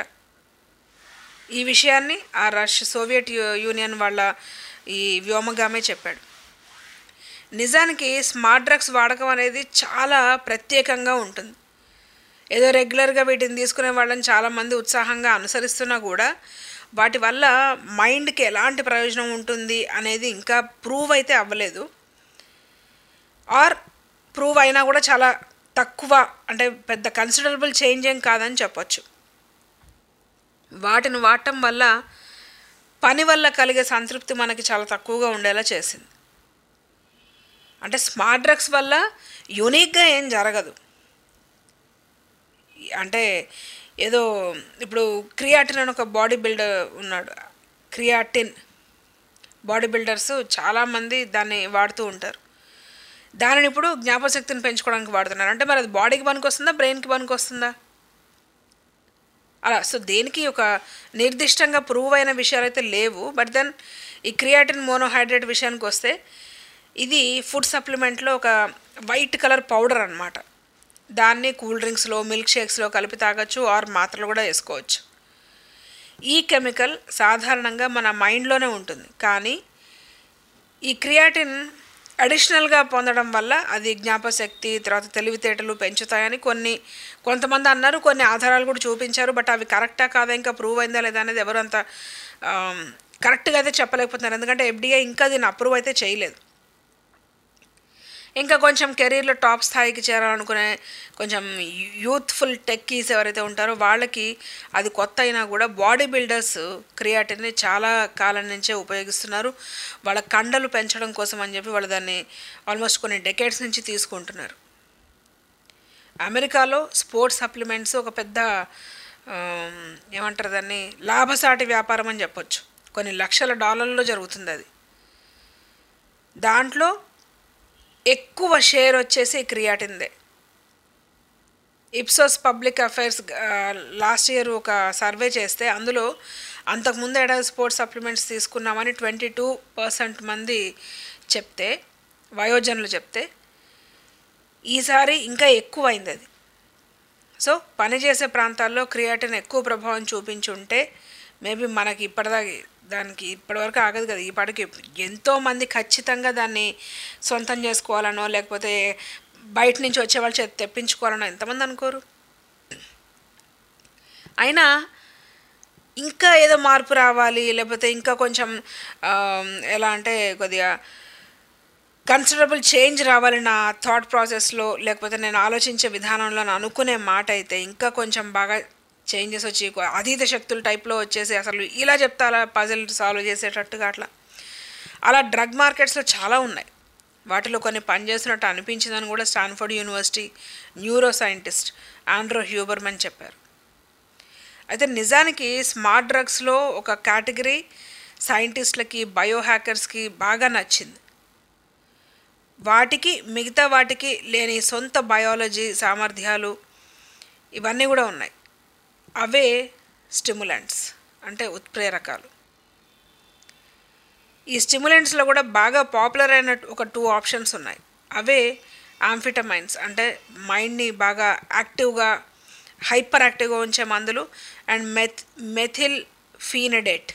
ఈ విషయాన్ని ఆ రష్ సోవియట్ యూ- యూనియన్ వాళ్ళ ఈ వ్యోమగామే చెప్పాడు నిజానికి స్మార్ట్ డ్రగ్స్ వాడకం అనేది చాలా ప్రత్యేకంగా ఉంటుంది ఏదో రెగ్యులర్గా వీటిని తీసుకునే వాళ్ళని చాలామంది ఉత్సాహంగా అనుసరిస్తున్నా కూడా వాటి వల్ల మైండ్కి ఎలాంటి ప్రయోజనం ఉంటుంది అనేది ఇంకా ప్రూవ్ అయితే అవ్వలేదు ఆర్ ప్రూవ్ అయినా కూడా చాలా తక్కువ అంటే పెద్ద కన్సిడరబుల్ చేంజ్ ఏం కాదని చెప్పొచ్చు వాటిని వాడటం వల్ల పని వల్ల కలిగే సంతృప్తి మనకి చాలా తక్కువగా ఉండేలా చేసింది అంటే స్మార్ట్ డ్రగ్స్ వల్ల యూనిక్గా ఏం జరగదు అంటే ఏదో ఇప్పుడు క్రియాటిన్ అని ఒక బాడీ బిల్డర్ ఉన్నాడు క్రియాటిన్ బాడీ బిల్డర్స్ చాలామంది దాన్ని వాడుతూ ఉంటారు దానిని ఇప్పుడు జ్ఞాపశక్తిని పెంచుకోవడానికి వాడుతున్నారు అంటే మరి అది బాడీకి పనికి వస్తుందా బ్రెయిన్కి పనికి వస్తుందా అలా సో దేనికి ఒక నిర్దిష్టంగా ప్రూవ్ అయిన విషయాలు అయితే లేవు బట్ దెన్ ఈ క్రియాటిన్ మోనోహైడ్రేట్ విషయానికి వస్తే ఇది ఫుడ్ సప్లిమెంట్లో ఒక వైట్ కలర్ పౌడర్ అనమాట దాన్ని కూల్ డ్రింక్స్లో మిల్క్ షేక్స్లో కలిపి తాగొచ్చు ఆర్ మాత్రలు కూడా వేసుకోవచ్చు ఈ కెమికల్ సాధారణంగా మన మైండ్లోనే ఉంటుంది కానీ ఈ క్రియాటిన్ అడిషనల్గా పొందడం వల్ల అది జ్ఞాపశక్తి తర్వాత తెలివితేటలు పెంచుతాయని కొన్ని కొంతమంది అన్నారు కొన్ని ఆధారాలు కూడా చూపించారు బట్ అవి కరెక్టా కాదా ఇంకా ప్రూవ్ అయిందా లేదా అనేది ఎవరు అంత కరెక్ట్గా అయితే చెప్పలేకపోతున్నారు ఎందుకంటే ఎఫ్డీఐ ఇంకా దీన్ని అప్రూవ్ అయితే చేయలేదు ఇంకా కొంచెం కెరీర్లో టాప్ స్థాయికి చేరాలనుకునే కొంచెం యూత్ఫుల్ టెక్కీస్ ఎవరైతే ఉంటారో వాళ్ళకి అది కొత్త అయినా కూడా బాడీ బిల్డర్స్ క్రియాటిన్ని చాలా కాలం నుంచే ఉపయోగిస్తున్నారు వాళ్ళ కండలు పెంచడం కోసం అని చెప్పి వాళ్ళు దాన్ని ఆల్మోస్ట్ కొన్ని డెకేడ్స్ నుంచి తీసుకుంటున్నారు అమెరికాలో స్పోర్ట్స్ సప్లిమెంట్స్ ఒక పెద్ద ఆమ్, ఏమంటారు దాన్ని లాభసాటి వ్యాపారం అని చెప్పొచ్చు కొన్ని లక్షల డాలర్లలో జరుగుతుంది అది దాంట్లో ఎక్కువ షేర్ వచ్చేసి క్రియాటిందే Ipsos public affairs last year ఒక సర్వే చేస్తే అందులో అంతకుముందు ఏడాది స్పోర్ట్స్ సప్లిమెంట్స్ తీసుకున్నామని ట్వంటీ టూ పర్సెంట్ మంది చెప్తే వయోజనులు చెప్తే ఈసారి ఇంకా ఎక్కువ అయింది అది సో పనిచేసే ప్రాంతాల్లో క్రియాటిన్ ఎక్కువ ప్రభావం చూపించి ఉంటే మేబీ మనకి ఇప్పటిదాకా దానికి ఇప్పటివరకు ఆగదు కదా ఈ పాటికి ఎంతోమంది ఖచ్చితంగా దాన్ని సొంతం చేసుకోవాలనో లేకపోతే బయట నుంచి వచ్చే వాళ్ళు చేతి తెప్పించుకోవాలనో ఎంతమంది అనుకోరు అయినా ఇంకా ఏదో మార్పు రావాలి లేకపోతే ఇంకా కొంచెం ఆ, ఎలా అంటే కొద్దిగా కన్సిడరబుల్ చేంజ్ రావాలి నా థాట్ ప్రాసెస్లో లేకపోతే నేను ఆలోచించే విధానంలో అని అనుకునే మాట అయితే ఇంకా కొంచెం బాగా చేంజెస్ వచ్చి కొ- అతీత శక్తుల టైప్లో వచ్చేసి అసలు ఇలా చెప్తా అలా పజిల్ సాల్వ్ చేసేటట్టుగా అట్లా అలా డ్రగ్ మార్కెట్స్లో చాలా ఉన్నాయి వాటిలో కొన్ని పనిచేస్తున్నట్టు అనిపించిందని కూడా Stanford university neuro scientist Andrew Huberman చెప్పారు అయితే నిజానికి స్మార్ట్ డ్రగ్స్లో ఒక కేటగిరీ సైంటిస్టులకి బయో హ్యాకర్స్కి బాగా నచ్చింది వాటికి మిగతా వాటికి లేని సొంత బయాలజీ సామర్థ్యాలు ఇవన్నీ కూడా ఉన్నాయి అవే స్టిములెంట్స్ అంటే ఉత్ప్రేరకాలు ఈ స్టిములెంట్స్లో కూడా బాగా పాపులర్ అయిన ఒక టూ ఆప్షన్స్ ఉన్నాయి అవే ఆంఫిటమైన్స్ అంటే మైండ్ని బాగా యాక్టివ్గా హైపర్ యాక్టివ్గా ఉంచే మందులు అండ్ మెథ్ మెథిల్ ఫీనడేట్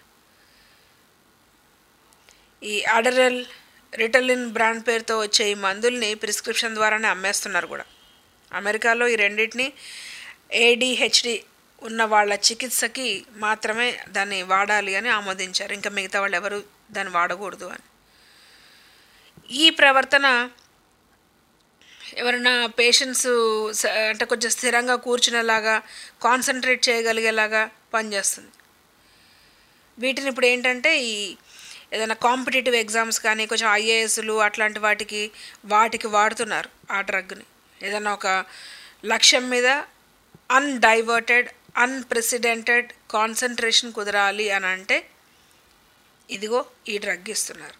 ఈ అడరల్ రిటలిన్ బ్రాండ్ పేరుతో వచ్చే ఈ మందుల్ని ప్రిస్క్రిప్షన్ ద్వారానే అమ్మేస్తున్నారు కూడా అమెరికాలో ఈ రెండింటిని ఏడిహెచ్డి ఉన్న వాళ్ళ చికిత్సకి మాత్రమే దాన్ని వాడాలి అని ఆమోదించారు ఇంకా మిగతా వాళ్ళు ఎవరు దాన్ని వాడకూడదు అని ఈ ప్రవర్తన ఎవరైనా పేషెంట్స్ అంటే కొంచెం స్థిరంగా కూర్చునేలాగా కాన్సన్ట్రేట్ చేయగలిగేలాగా పనిచేస్తుంది వీటిని ఇప్పుడు ఏంటంటే ఈ ఏదైనా కాంపిటేటివ్ ఎగ్జామ్స్ కానీ కొంచెం ఐఏఎస్లు అట్లాంటి వాటికి వాటికి వాడుతున్నారు ఆ డ్రగ్ని ఏదైనా ఒక లక్ష్యం మీద అన్డైవర్టెడ్ అన్ప్రెసిడెంటెడ్ కాన్సన్ట్రేషన్ కుదరాలి అని అంటే ఇదిగో ఈ డ్రగ్ ఇస్తున్నారు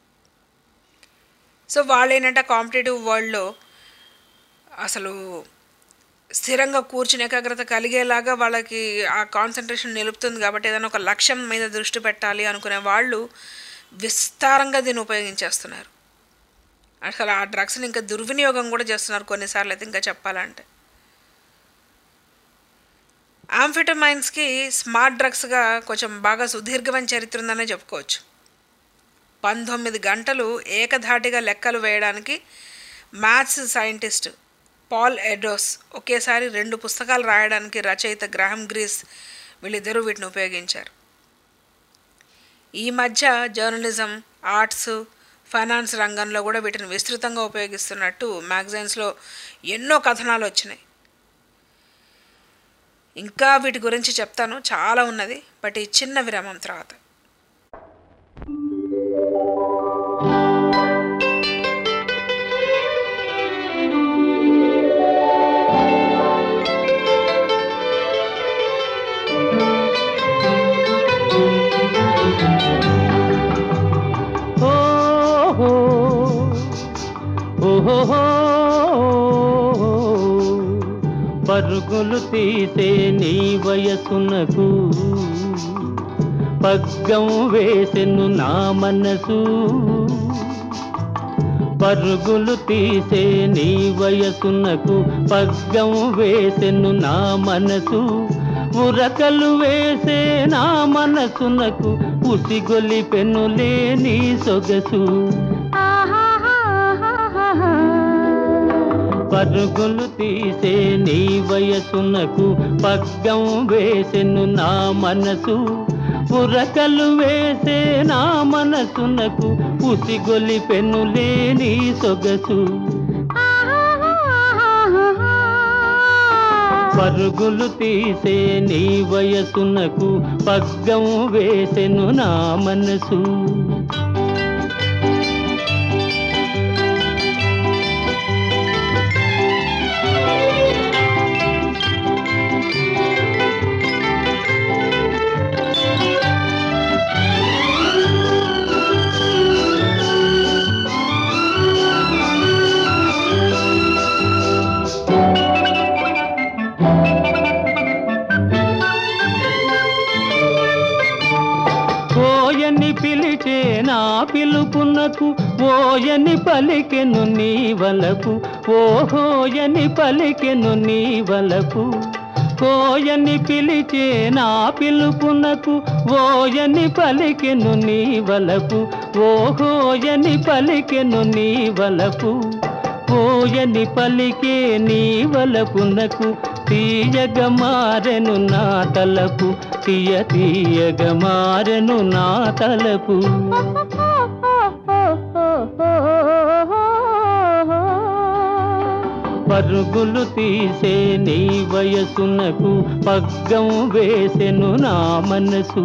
సో వాళ్ళు ఏంటంటే కాంపిటేటివ్ వరల్డ్లో అసలు స్థిరంగా కూర్చుని ఏకాగ్రత కలిగేలాగా వాళ్ళకి ఆ కాన్సన్ట్రేషన్ నిలుపుతుంది కాబట్టి ఏదైనా ఒక లక్ష్యం మీద దృష్టి పెట్టాలి అనుకునే వాళ్ళు విస్తారంగా దీన్ని ఉపయోగించేస్తున్నారు అసలు ఆ డ్రగ్స్ని ఇంకా దుర్వినియోగం కూడా చేస్తున్నారు కొన్నిసార్లు అయితే ఇంకా చెప్పాలంటే ఆంఫిటమైన్స్కి స్మార్ట్ డ్రగ్స్గా కొంచెం బాగా సుదీర్ఘమైన చరిత్ర ఉందనే చెప్పుకోవచ్చు పంతొమ్మిది గంటలు ఏకధాటిగా లెక్కలు వేయడానికి మ్యాథ్స్ సైంటిస్ట్ పాల్ ఎడోస్ ఒకేసారి రెండు పుస్తకాలు రాయడానికి రచయిత గ్రహం గ్రీస్ వీళ్ళిద్దరూ వీటిని ఉపయోగించారు ఈ మధ్య జర్నలిజం ఆర్ట్స్ ఫైనాన్స్ రంగంలో కూడా వీటిని విస్తృతంగా ఉపయోగిస్తున్నట్టు మ్యాగజైన్స్లో ఎన్నో కథనాలు వచ్చినాయి ఇంకా వీటి గురించి చెప్తాను చాలా ఉన్నది బట్ ఈ చిన్న విరామం తర్వాత ఓహో పరుగులు తీసే నీ వయసునకు పగ్గం వేసెను నా మనసు పరుగులు తీసే నీ వయసునకు పగ్గం వేసెను నా మనసు ఉరకలు వేసే నా మనసునకు ఉసిగొలి పెనులే నీ సొగసు పరుగులు తీసే నీ వయసునకు పగ్గం వేసెను నా మనసు పురకలు వేసే నా మనసునకు ఉసిగొలి పెనులే నీ సొగసు పరుగులు తీసే నీ వయసునకు పగ్గం వేసెను నా మనసు ఓయని పిలిచే నా పిలుపునకు ఓయని పలికెను నీ వలపు ఓహోయని పలికెను నీ వలపు కోయని పిలిచే నా పిలుపునకు ఓయని పలికెను నీ వలపు ఓహోయని పలికెను నీ వలపు ఓయని పలికే నీ వలపునకు తీయగ మారెను నా తలపు తీయ తీయగ మారెను నా తలపు పరుగులు తీసే నీ వయసునకు పగ్గం వేసెను నా మనసు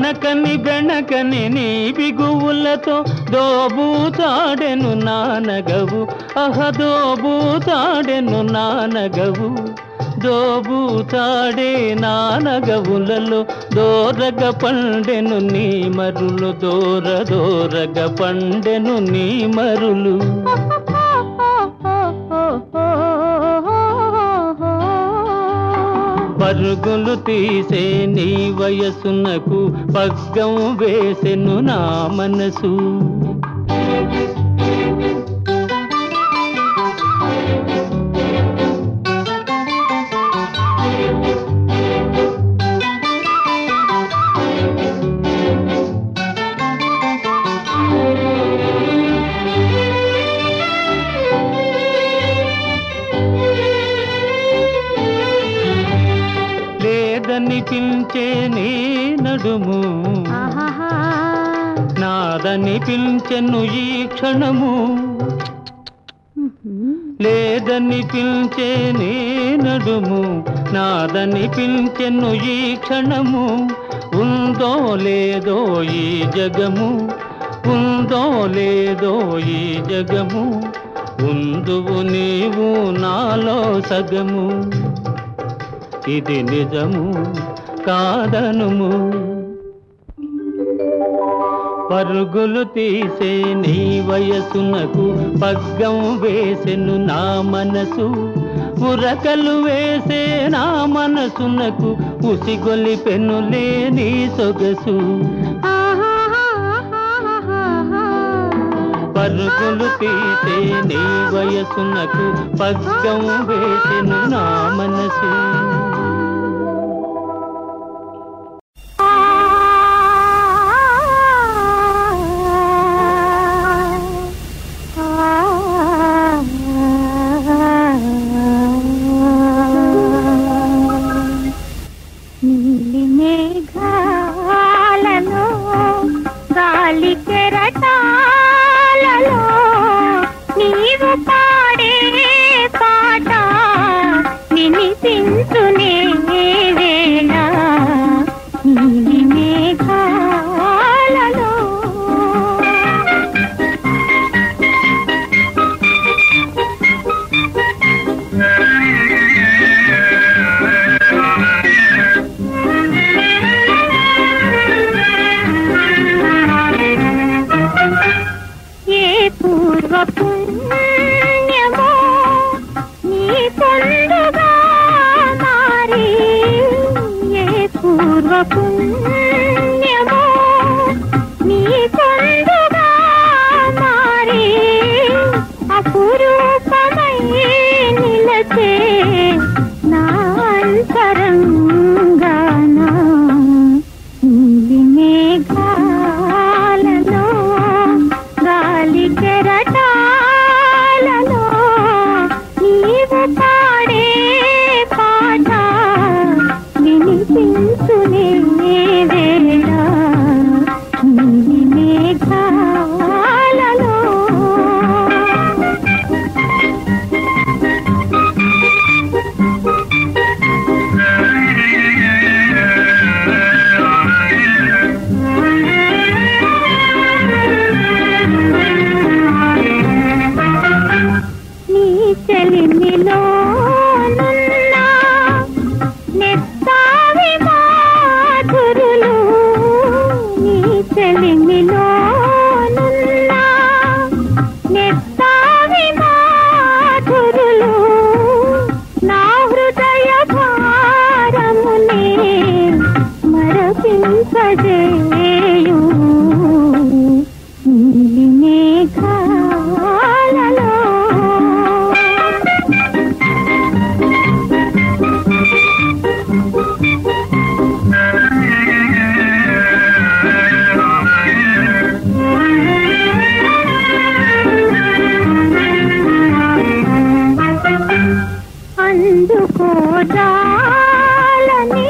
తొనకని బెణకని నీ బిగువులతో దోబూతాడెను నానగవు అహ దోబూతాడెను నానగవు దోబూతాడే నానగవులలో దోరగ పండెను నీ మరులు దోర దోరగ పండెను నీ మరులు పరుగులు తీసే నీ వయసునకు పగ్గం వేసెను నా మనసు లేదని పిలిచే నీ నడుము నాదని పిలిచెను ఈ క్షణము లేదని పిలిచే నీ నడుము నాదని పిలిచెను ఈ క్షణము ఉందో లేదో ఈ జగము ఉందో లేదో ఈ జగము ఉందువు నీవు నాలో సగము ఇది నిజము కాదనుము పరుగులు తీసే నీ వయసునకు పగ్గం వేసెను నా మనసు ఉరకలు వేసే నా మనసునకు ఉసిగొలిపెనులే నీ సొగసు పరుగులు తీసే నీ వయసునకు పగ్గం వేసెను నా మనసు నీలి మేఘాలలో గాలి కెరటాలలో నీవు పాడే పాట వినిపించునే వేళ నీలి మేఘాలలో ఏ పూర్వ పుణ్యమో నీ పొందుగా మారి ఏ పూర్వ పుణ్యమో నీ పొందుగా మారి అపురూపమై నిలచే నా అంతరంగాన నీలి మేఘాలలో గాలి కెరటాలలో నీవు పాడే పాట వినిపించునే వేళ నీలి మేఘాలలో నీ చెలిమిలో నున్నా నెత్తావి మాధురులు నీ చెలిమిలో నున్నా నెత్తావి మాధురులు నా హృదయ భారమునే మరపింపజేయు నీలి మేఘాలలో అందుకోజాలని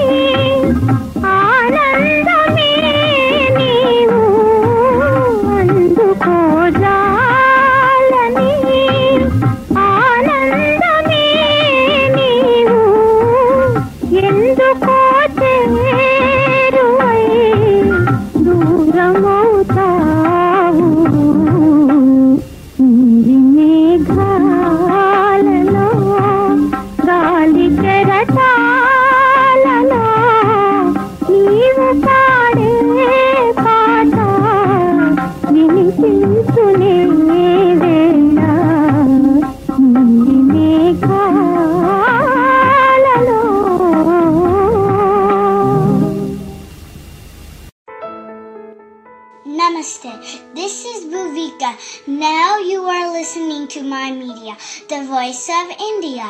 ఆనందమే నీవు అందుకోజాలని ఆనందమే నీవు ఎందుకో చేరువై of India.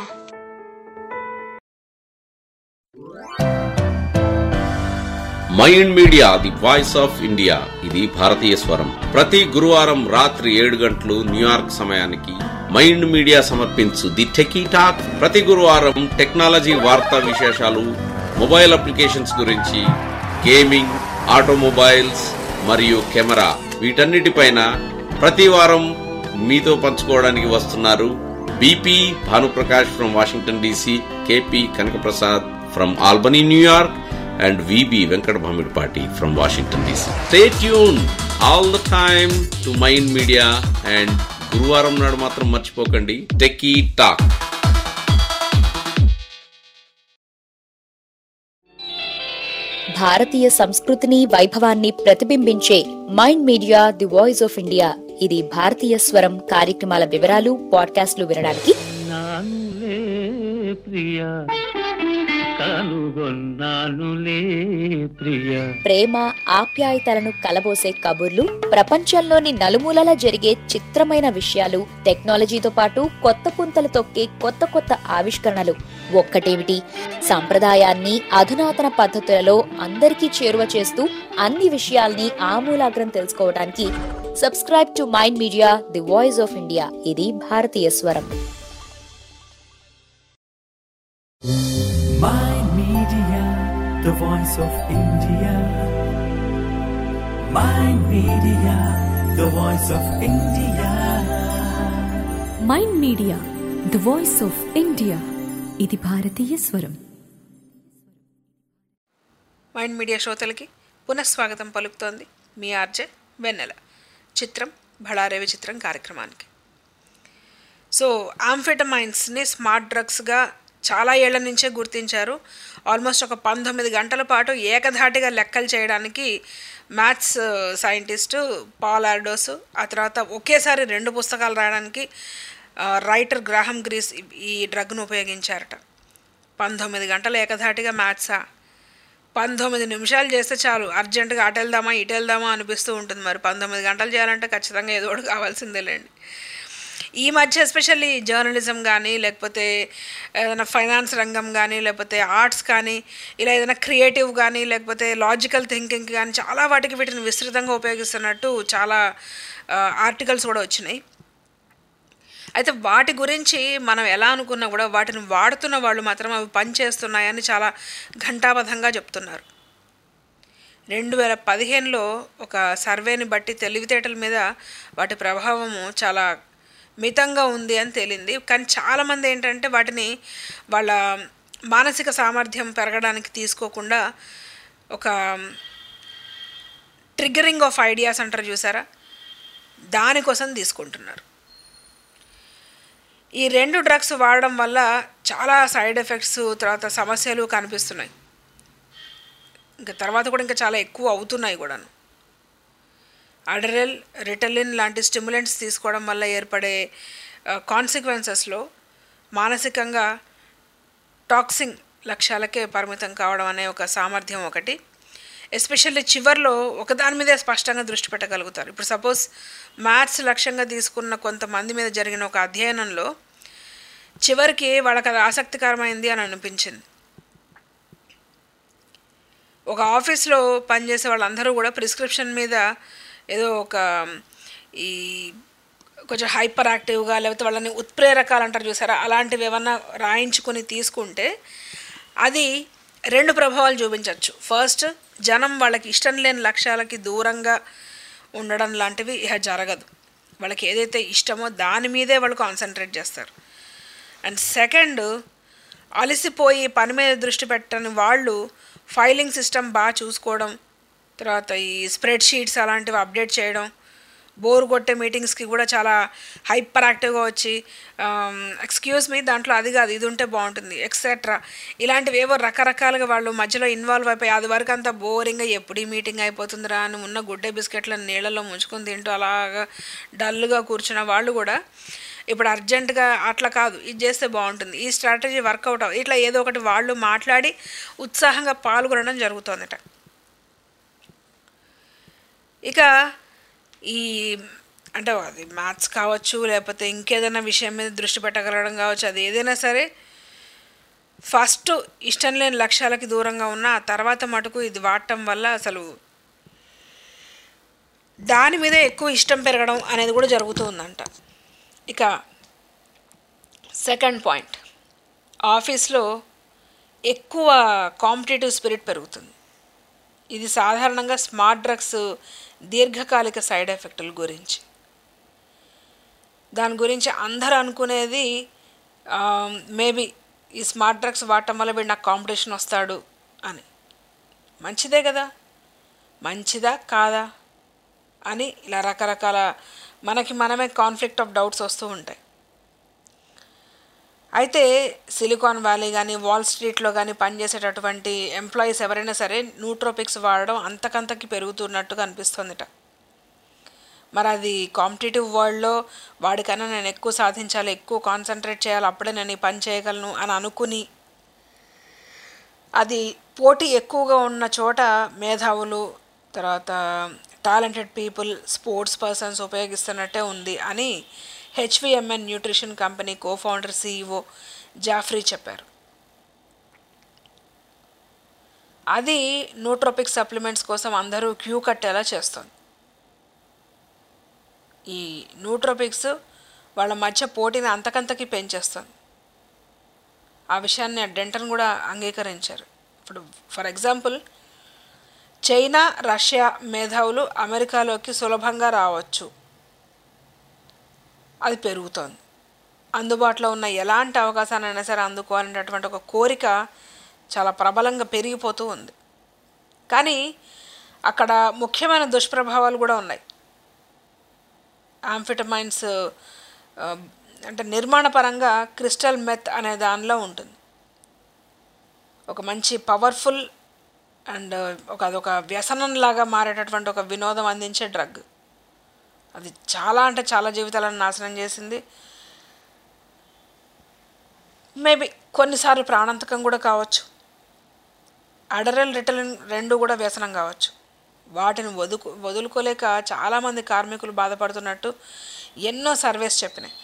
Mind media the voice of India ఇది భారతీయ స్వరం ప్రతి గురువారం రాత్రి ఏడు గంటలు న్యూయార్క్ సమయానికి మైండ్ మీడియా సమర్పించు ది టెకీ టాక్ ప్రతి గురువారం టెక్నాలజీ వార్తా విశేషాలు మొబైల్ అప్లికేషన్స్ గురించి గేమింగ్ ఆటోమొబైల్స్ మరియు కెమెరా వీటన్నిటిపైన ప్రతి వారం మీతో పంచుకోవడానికి వస్తున్నారు BP Bhanuprakash from Washington DC KP Kanakaprasad from Albany New York and VB Venkat Bhamidpati from Washington DC. Stay tuned all the time to Mind Media and గురువారం నాడు మాత్రం మర్చిపోకండి టెక్కీ టాక్ భారతీయ సంస్కృతిని వైభవాన్ని ప్రతిబింబించే mind media the voice of India ఇది భారతీయ స్వరం కార్యక్రమాల వివరాలు పాడ్కాస్ట్లు వినడానికి నానులే ప్రియ కనుగొన్నానులే ప్రియ ప్రేమ ఆప్యాయతలను కలబోసే కబుర్లు ప్రపంచంలోని నలుమూలలా జరిగే చిత్రమైన విషయాలు టెక్నాలజీతో పాటు కొత్త పుంతలు తొక్కే కొత్త కొత్త ఆవిష్కరణలు ఒక్కటేమిటి సంప్రదాయాన్ని అధునాతన పద్ధతులలో అందరికీ చేరువ చేస్తూ అన్ని విషయాల్ని ఆమూలాగ్రం తెలుసుకోవడానికి subscribe to mind media the voice of India ఇది భారతీయ స్వరం Mind Media, the voice of India. Mind Media, the voice of India. Mind media the voice of India ఇది భారతీయ స్వరం మైండ్ మీడియా శ్రోతలకి పునఃస్వాగతం పలుకుతోంది మీ ఆర్జే వెన్నెల చిత్రం భళారే విచిత్రం కార్యక్రమానికి సో ఆంఫెటమైన్స్ని స్మార్ట్ డ్రగ్స్గా చాలా ఏళ్ల నుంచే గుర్తించారు ఆల్మోస్ట్ ఒక పంతొమ్మిది గంటల పాటు ఏకధాటిగా లెక్కలు చేయడానికి మ్యాథ్స్ సైంటిస్టు పాల్ ఆర్డోస్ ఆ తర్వాత ఒకేసారి రెండు పుస్తకాలు రాయడానికి ఆ, రైటర్ గ్రాహం గ్రీస్ ఈ- ఈ డ్రగ్ను ఉపయోగించారట పంతొమ్మిది గంటలు ఏకధాటిగా మ్యాథ్సా పంతొమ్మిది నిమిషాలు చేస్తే చాలు అర్జెంటుగా అటు వెళ్దామా ఇటు వెళ్దామా అనిపిస్తూ ఉంటుంది మరి పంతొమ్మిది గంటలు చేయాలంటే ఖచ్చితంగా ఏదో ఒకటి కావాల్సిందేలేండి ఈ మధ్య ఎస్పెషల్లీ జర్నలిజం కానీ లేకపోతే ఏదైనా ఫైనాన్స్ రంగం కానీ లేకపోతే ఆర్ట్స్ కానీ ఇలా ఏదైనా క్రియేటివ్ కానీ లేకపోతే లాజికల్ థింకింగ్ కానీ చాలా వాటికి వీటిని విస్తృతంగా ఉపయోగిస్తున్నట్టు చాలా ఆర్టికల్స్ కూడా వచ్చినాయి అయితే వాటి గురించి మనం ఎలా అనుకున్నా కూడా వాటిని వాడుతున్న వాళ్ళు మాత్రం అవి పనిచేస్తున్నాయని చాలా ఘంటాబద్ధంగా చెప్తున్నారు రెండు వేల పదిహేనులో ఒక సర్వేని బట్టి తెలివితేటల మీద వాటి ప్రభావము చాలా మితంగా ఉంది అని తేలింది కానీ చాలామంది ఏంటంటే వాటిని వాళ్ళ మానసిక సామర్థ్యం పెరగడానికి తీసుకోకుండా ఒక ట్రిగ్గరింగ్ ఆఫ్ ఐడియాస్ అంటారు చూసారా దానికోసం తీసుకుంటున్నారు ఈ రెండు డ్రగ్స్ వాడడం వల్ల చాలా సైడ్ ఎఫెక్ట్స్ తర్వాత సమస్యలు కనిపిస్తున్నాయి ఇంకా తర్వాత కూడా ఇంకా చాలా ఎక్కువ అవుతున్నాయి కూడాను అడరెల్ రిటలిన్ లాంటి స్టిమ్యులెంట్స్ తీసుకోవడం వల్ల ఏర్పడే కాన్సిక్వెన్సెస్లో మానసికంగా టాక్సింగ్ లక్ష్యాలకే పరిమితం కావడం అనే ఒక సామర్థ్యం ఒకటి ఎస్పెషల్లీ చివర్లో ఒకదాని మీదే స్పష్టంగా దృష్టి పెట్టగలుగుతారు ఇప్పుడు సపోజ్ మ్యాథ్స్ లక్ష్యంగా తీసుకున్న కొంతమంది మీద జరిగిన ఒక అధ్యయనంలో చివరికి వాళ్ళకి అది ఆసక్తికరమైంది అని అనిపించింది ఒక ఆఫీస్లో పనిచేసే వాళ్ళందరూ కూడా ప్రిస్క్రిప్షన్ మీద ఏదో ఒక ఈ కొంచెం హైపర్ యాక్టివ్గా లేకపోతే వాళ్ళని ఉత్ప్రేరకాలు అంటారు చూసారా అలాంటివి ఏమన్నా రాయించుకొని తీసుకుంటే అది రెండు ప్రభావాలు చూపించవచ్చు ఫస్ట్ జనం వాళ్ళకి ఇష్టం లేని లక్ష్యాలకి దూరంగా ఉండడం లాంటివి ఇహ జరగదు వాళ్ళకి ఏదైతే ఇష్టమో దాని మీదే వాళ్ళు కాన్సన్ట్రేట్ చేస్తారు అండ్ సెకండ్ అలసిపోయి పని మీద దృష్టి పెట్టని వాళ్ళు ఫైలింగ్ సిస్టమ్ బాగా చూసుకోవడం తర్వాత ఈ స్ప్రెడ్ షీట్స్ అలాంటివి అప్డేట్ చేయడం బోర్ కొట్టే మీటింగ్స్కి కూడా చాలా హైపర్ యాక్టివ్గా వచ్చి ఎక్స్క్యూజ్ మీ దాంట్లో అది కాదు ఇది ఉంటే బాగుంటుంది ఎక్సెట్రా ఇలాంటివి ఏవో రకరకాలుగా వాళ్ళు మధ్యలో ఇన్వాల్వ్ అయిపోయి అది వరకు అంతా బోరింగ్గా ఎప్పుడు ఈ మీటింగ్ అయిపోతుందిరా అని ఉన్న గుడ్డే బిస్కెట్లను నీళ్ళలో ముంచుకొని తింటూ అలాగా డల్గా కూర్చున్న వాళ్ళు కూడా ఇప్పుడు అర్జెంటుగా అట్లా కాదు ఇది చేస్తే బాగుంటుంది ఈ స్ట్రాటజీ వర్కౌట్ అవ్వదు ఇట్లా ఏదో ఒకటి వాళ్ళు మాట్లాడి ఉత్సాహంగా పాల్గొనడం జరుగుతుందట ఇక ఈ అంటే అది మ్యాథ్స్ కావచ్చు లేకపోతే ఇంకేదైనా విషయం మీద దృష్టి పెట్టగలగడం కావచ్చు అది ఏదైనా సరే ఫస్ట్ ఇష్టం లేని లక్ష్యాలకి దూరంగా ఉన్న ఆ తర్వాత మటుకు ఇది వాడటం వల్ల అసలు దాని మీద ఎక్కువ ఇష్టం పెరగడం అనేది కూడా జరుగుతూ ఉందంట ఇక సెకండ్ పాయింట్ ఆఫీస్లో ఎక్కువ కాంపిటేటివ్ స్పిరిట్ పెరుగుతుంది ఇది సాధారణంగా స్మార్ట్ డ్రగ్స్ దీర్ఘకాలిక సైడ్ ఎఫెక్టుల గురించి దాని గురించి అందరూ అనుకునేది మేబీ ఈ స్మార్ట్ డ్రగ్స్ వాడటం వల్ల వీడు నాకు కాంపిటీషన్ వస్తాడు అని మంచిదే కదా మంచిదా కాదా అని ఇలా రకరకాల మనకి మనమే కాన్ఫ్లిక్ట్ ఆఫ్ డౌట్స్ వస్తూ ఉంటాయి అయితే సిలికాన్ వ్యాలీ కానీ వాల్ స్ట్రీట్లో కానీ పనిచేసేటటువంటి ఎంప్లాయీస్ ఎవరైనా సరే న్యూట్రోపిక్స్ వాడడం అంతకంతకి పెరుగుతున్నట్టుగా అనిపిస్తుందిట మరి అది కాంపిటేటివ్ వరల్డ్లో వాడికన్నా నేను ఎక్కువ సాధించాలి ఎక్కువ కాన్సన్ట్రేట్ చేయాలి అప్పుడే నేను ఈ పని చేయగలను అని అనుకుని అది పోటీ ఎక్కువగా ఉన్న చోట మేధావులు తర్వాత టాలెంటెడ్ పీపుల్ స్పోర్ట్స్ పర్సన్స్ ఉపయోగిస్తున్నట్టే ఉంది అని HVMN nutrition company co founder CEO Geoffrey చెప్పారు అది న్యూట్రోపిక్ సప్లిమెంట్స్ కోసం అందరూ క్యూ కట్టేలా చేస్తుంది ఈ న్యూట్రోపిక్స్ వాళ్ళ మధ్య పోటీని అంతకంతకి పెంచేస్తుంది ఆ విషయాన్ని డెంటన్ కూడా అంగీకరించారు ఇప్పుడు ఫర్ ఎగ్జాంపుల్ చైనా రష్యా మేధావులు అమెరికాలోకి సులభంగా రావచ్చు అది పెరుగుతోంది అందుబాటులో ఉన్న ఎలాంటి అవకాశాన్నైనా సరే అందుకోవాలనేటటువంటి ఒక కోరిక చాలా ప్రబలంగా పెరిగిపోతూ ఉంది కానీ అక్కడ ముఖ్యమైన దుష్ప్రభావాలు కూడా ఉన్నాయి ఆంఫిటమైన్స్ అంటే నిర్మాణపరంగా క్రిస్టల్ మెత్ అనే దానిలో ఉంటుంది ఒక మంచి పవర్ఫుల్ అండ్ ఒక అదొక వ్యసనంలాగా మారేటటువంటి ఒక వినోదం అందించే డ్రగ్ అది చాలా అంటే చాలా జీవితాలను నాశనం చేసింది మేబీ కొన్నిసార్లు ప్రాణాంతకం కూడా కావచ్చు అడరల్ రిటలిన్ రెండు కూడా వ్యసనం కావచ్చు వాటిని వదుకు వదులుకోలేక చాలామంది కార్మికులు బాధపడుతున్నట్టు ఎన్నో సర్వేస్ చెప్పినాయి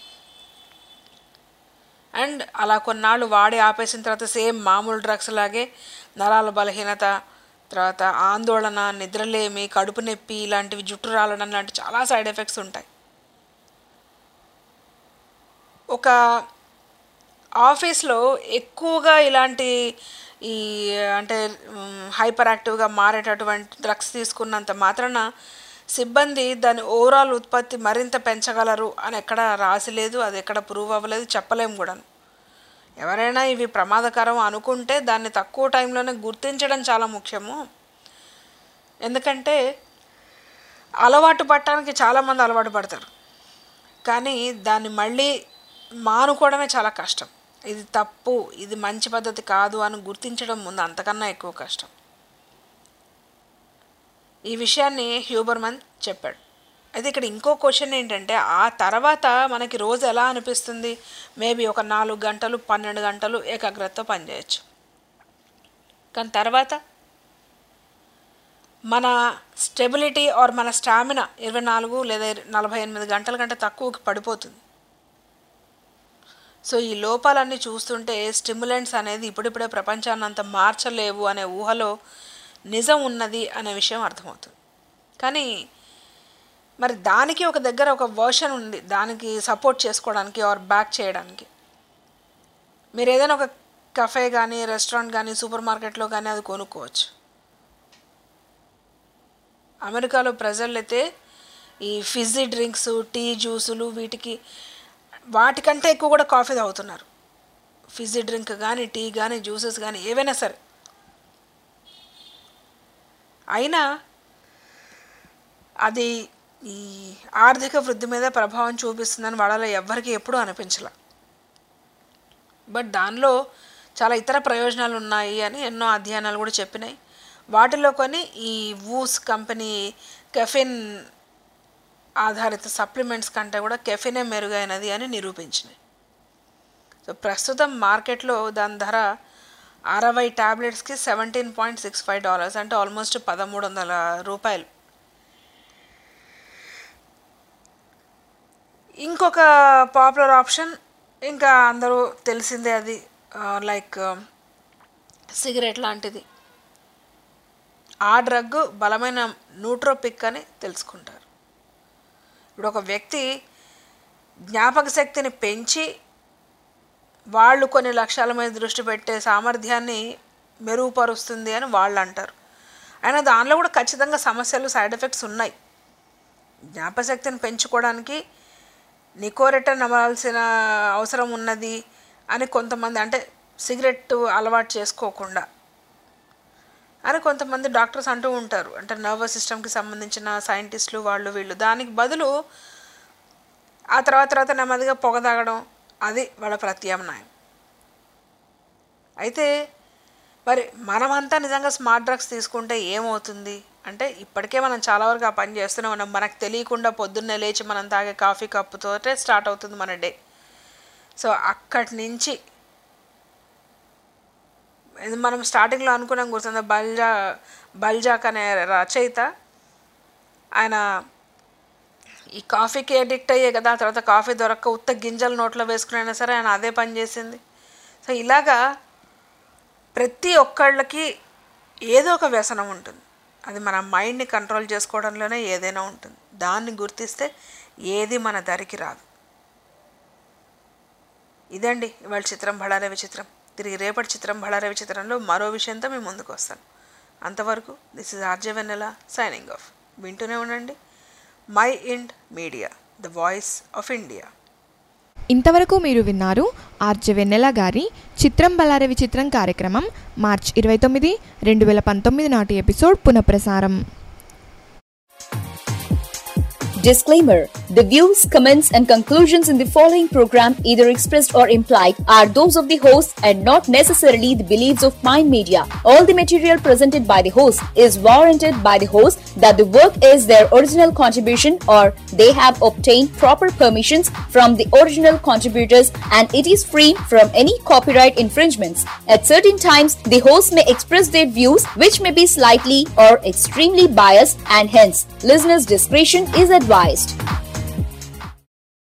అండ్ అలా కొన్నాళ్ళు వాడి ఆపేసిన తర్వాత సేమ్ మామూలు డ్రగ్స్ లాగే నరాల బలహీనత తర్వాత ఆందోళన నిద్రలేమి కడుపు నొప్పి ఇలాంటివి జుట్టు రాలడం లాంటి చాలా సైడ్ ఎఫెక్ట్స్ ఉంటాయి ఒక ఆఫీస్లో ఎక్కువగా ఇలాంటి ఈ అంటే హైపర్ యాక్టివ్గా మారేటటువంటి డ్రగ్స్ తీసుకున్నంత మాత్రాన సిబ్బంది దాని ఓవరాల్ ఉత్పత్తి మరింత పెంచగలరు అని ఎక్కడ రాసిలేదు అది ఎక్కడ ప్రూవ్ అవ్వలేదు చెప్పలేము కూడా ఎవరైనా ఇవి ప్రమాదకరం అనుకుంటే దాన్ని తక్కువ టైంలోనే గుర్తించడం చాలా ముఖ్యము ఎందుకంటే అలవాటు పట్టడానికి చాలామంది అలవాటు పడతారు కానీ దాన్ని మళ్ళీ మానుకోవడమే చాలా కష్టం ఇది తప్పు ఇది మంచి పద్ధతి కాదు అని గుర్తించడం ముందు అంతకన్నా ఎక్కువ కష్టం ఈ విషయాన్ని హ్యూబర్మన్ చెప్పాడు అయితే ఇక్కడ ఇంకో క్వశ్చన్ ఏంటంటే ఆ తర్వాత మనకి రోజు ఎలా అనిపిస్తుంది మేబీ ఒక నాలుగు గంటలు పన్నెండు గంటలు ఏకాగ్రతతో పనిచేయచ్చు కానీ తర్వాత మన స్టెబిలిటీ ఆర్ మన స్టామినా ఇరవై నాలుగు లేదా నలభై ఎనిమిది గంటల కంటే తక్కువకి పడిపోతుంది సో ఈ లోపాలన్నీ చూస్తుంటే స్టిమ్యులెంట్స్ అనేది ఇప్పుడిప్పుడే ప్రపంచాన్ని అంత మార్చలేవు అనే ఊహలో నిజం ఉన్నది అనే విషయం అర్థమవుతుంది కానీ మరి దానికి ఒక దగ్గర ఒక వర్షన్ ఉంది దానికి సపోర్ట్ చేసుకోవడానికి ఆర్ బ్యాక్ చేయడానికి మీరు ఏదైనా ఒక కఫే కానీ రెస్టారెంట్ కానీ సూపర్ మార్కెట్లో కానీ అది కొనుక్కోవచ్చు అమెరికాలో ప్రజలైతే ఈ ఫిజీ డ్రింక్స్ టీ జ్యూసులు వీటికి వాటికంటే ఎక్కువ కూడా కాఫీ తాగుతున్నారు ఫిజీ డ్రింక్ కానీ టీ కానీ జ్యూసెస్ కానీ ఏవైనా సరే అయినా అది ఈ ఆర్థిక వృద్ధి మీద ప్రభావం చూపిస్తుందని వాళ్ళలో ఎవ్వరికి ఎప్పుడూ అనిపించలే బట్ దానిలో చాలా ఇతర ప్రయోజనాలు ఉన్నాయి అని ఎన్నో అధ్యయనాలు కూడా చెప్పినాయి వాటిలో కొన్ని ఈ వూస్ కంపెనీ కెఫిన్ ఆధారిత సప్లిమెంట్స్ కంటే కూడా కెఫినే మెరుగైనది అని నిరూపించినాయి సో ప్రస్తుతం మార్కెట్లో దాని ధర అరవై ట్యాబ్లెట్స్కి seventeen point six five dollars అంటే ఆల్మోస్ట్ పదమూడు వందల రూపాయలు ఇంకొక పాపులర్ ఆప్షన్ ఇంకా అందరూ తెలిసిందే అది లైక్ సిగరెట్ లాంటిది ఆ డ్రగ్ బలమైన న్యూట్రోపిక్ అని తెలుసుకుంటారు ఇప్పుడు ఒక వ్యక్తి జ్ఞాపక శక్తిని పెంచి వాళ్ళు కొన్ని లక్ష్యాల మీద దృష్టి పెట్టే సామర్థ్యాన్ని మెరుగుపరుస్తుంది అని వాళ్ళు అంటారు అయినా దానిలో కూడా ఖచ్చితంగా సమస్యలు సైడ్ ఎఫెక్ట్స్ ఉన్నాయి జ్ఞాపశక్తిని పెంచుకోవడానికి నికోరెటన్ అమరాల్సిన అవసరం ఉన్నది అని కొంతమంది అంటే సిగరెట్ అలవాటు చేసుకోకుండా అని కొంతమంది డాక్టర్స్ అంటూ ఉంటారు అంటే నర్వస్ సిస్టమ్కి సంబంధించిన సైంటిస్టులు వాళ్ళు వీళ్ళు దానికి బదులు ఆ తర్వాత తర్వాత నెమ్మదిగా పొగ తాగడం అది వాళ్ళ ప్రత్యామ్నాయం అయితే మరి మనమంతా నిజంగా స్మార్ట్ డ్రగ్స్ తీసుకుంటే ఏమవుతుంది అంటే ఇప్పటికే మనం చాలా వరకు ఆ పని చేస్తూనే ఉన్నాం మనకు తెలియకుండా పొద్దున్నే లేచి మనం తాగే కాఫీ కప్పుతోటే స్టార్ట్ అవుతుంది మన డే సో అక్కడి నుంచి ఇది మనం స్టార్టింగ్లో అనుకున్నాం గుర్తుందా బల్జా బల్జాక్ అనే రచయిత ఆయన ఈ కాఫీకి అడిక్ట్ అయ్యే కదా ఆ తర్వాత కాఫీ దొరక్క ఉత్త గింజలు నోట్లో వేసుకునైనా సరే ఆయన అదే పని చేసింది సో ఇలాగా ప్రతి ఒక్కళ్ళకి ఏదో ఒక వ్యసనం ఉంటుంది అది మన మైండ్ని కంట్రోల్ చేసుకోవడంలోనే ఏదైనా ఉంటుంది దాన్ని గుర్తిస్తే ఏది మన దరికి రాదు ఇదండి ఇవాళ చిత్రం బళారే విచిత్రం తిరిగి రేపటి చిత్రం బళారే విచిత్రంలో మరో విషయంతో మేము ముందుకు వస్తాను అంతవరకు this is RJ Vennela signing off వింటూనే ఉండండి mind media the voice of India ఇంతవరకు మీరు విన్నారు ఆర్జె వెన్నెల గారి చిత్రం బలారే విచిత్రం కార్యక్రమం మార్చ్ ఇరవై తొమ్మిది రెండు వేల పంతొమ్మిది నాటి ఎపిసోడ్ పునఃప్రసారం Disclaimer The views, comments, and conclusions in the following program, either expressed or implied, are those of the host and not necessarily the beliefs of Mind Media. All the material presented by the host is warranted by the host that the work is their original contribution or they have obtained proper permissions from the original contributors and it is free from any copyright infringements. At certain times, the host may express their views which may be slightly or extremely biased and hence listeners' discretion is advised.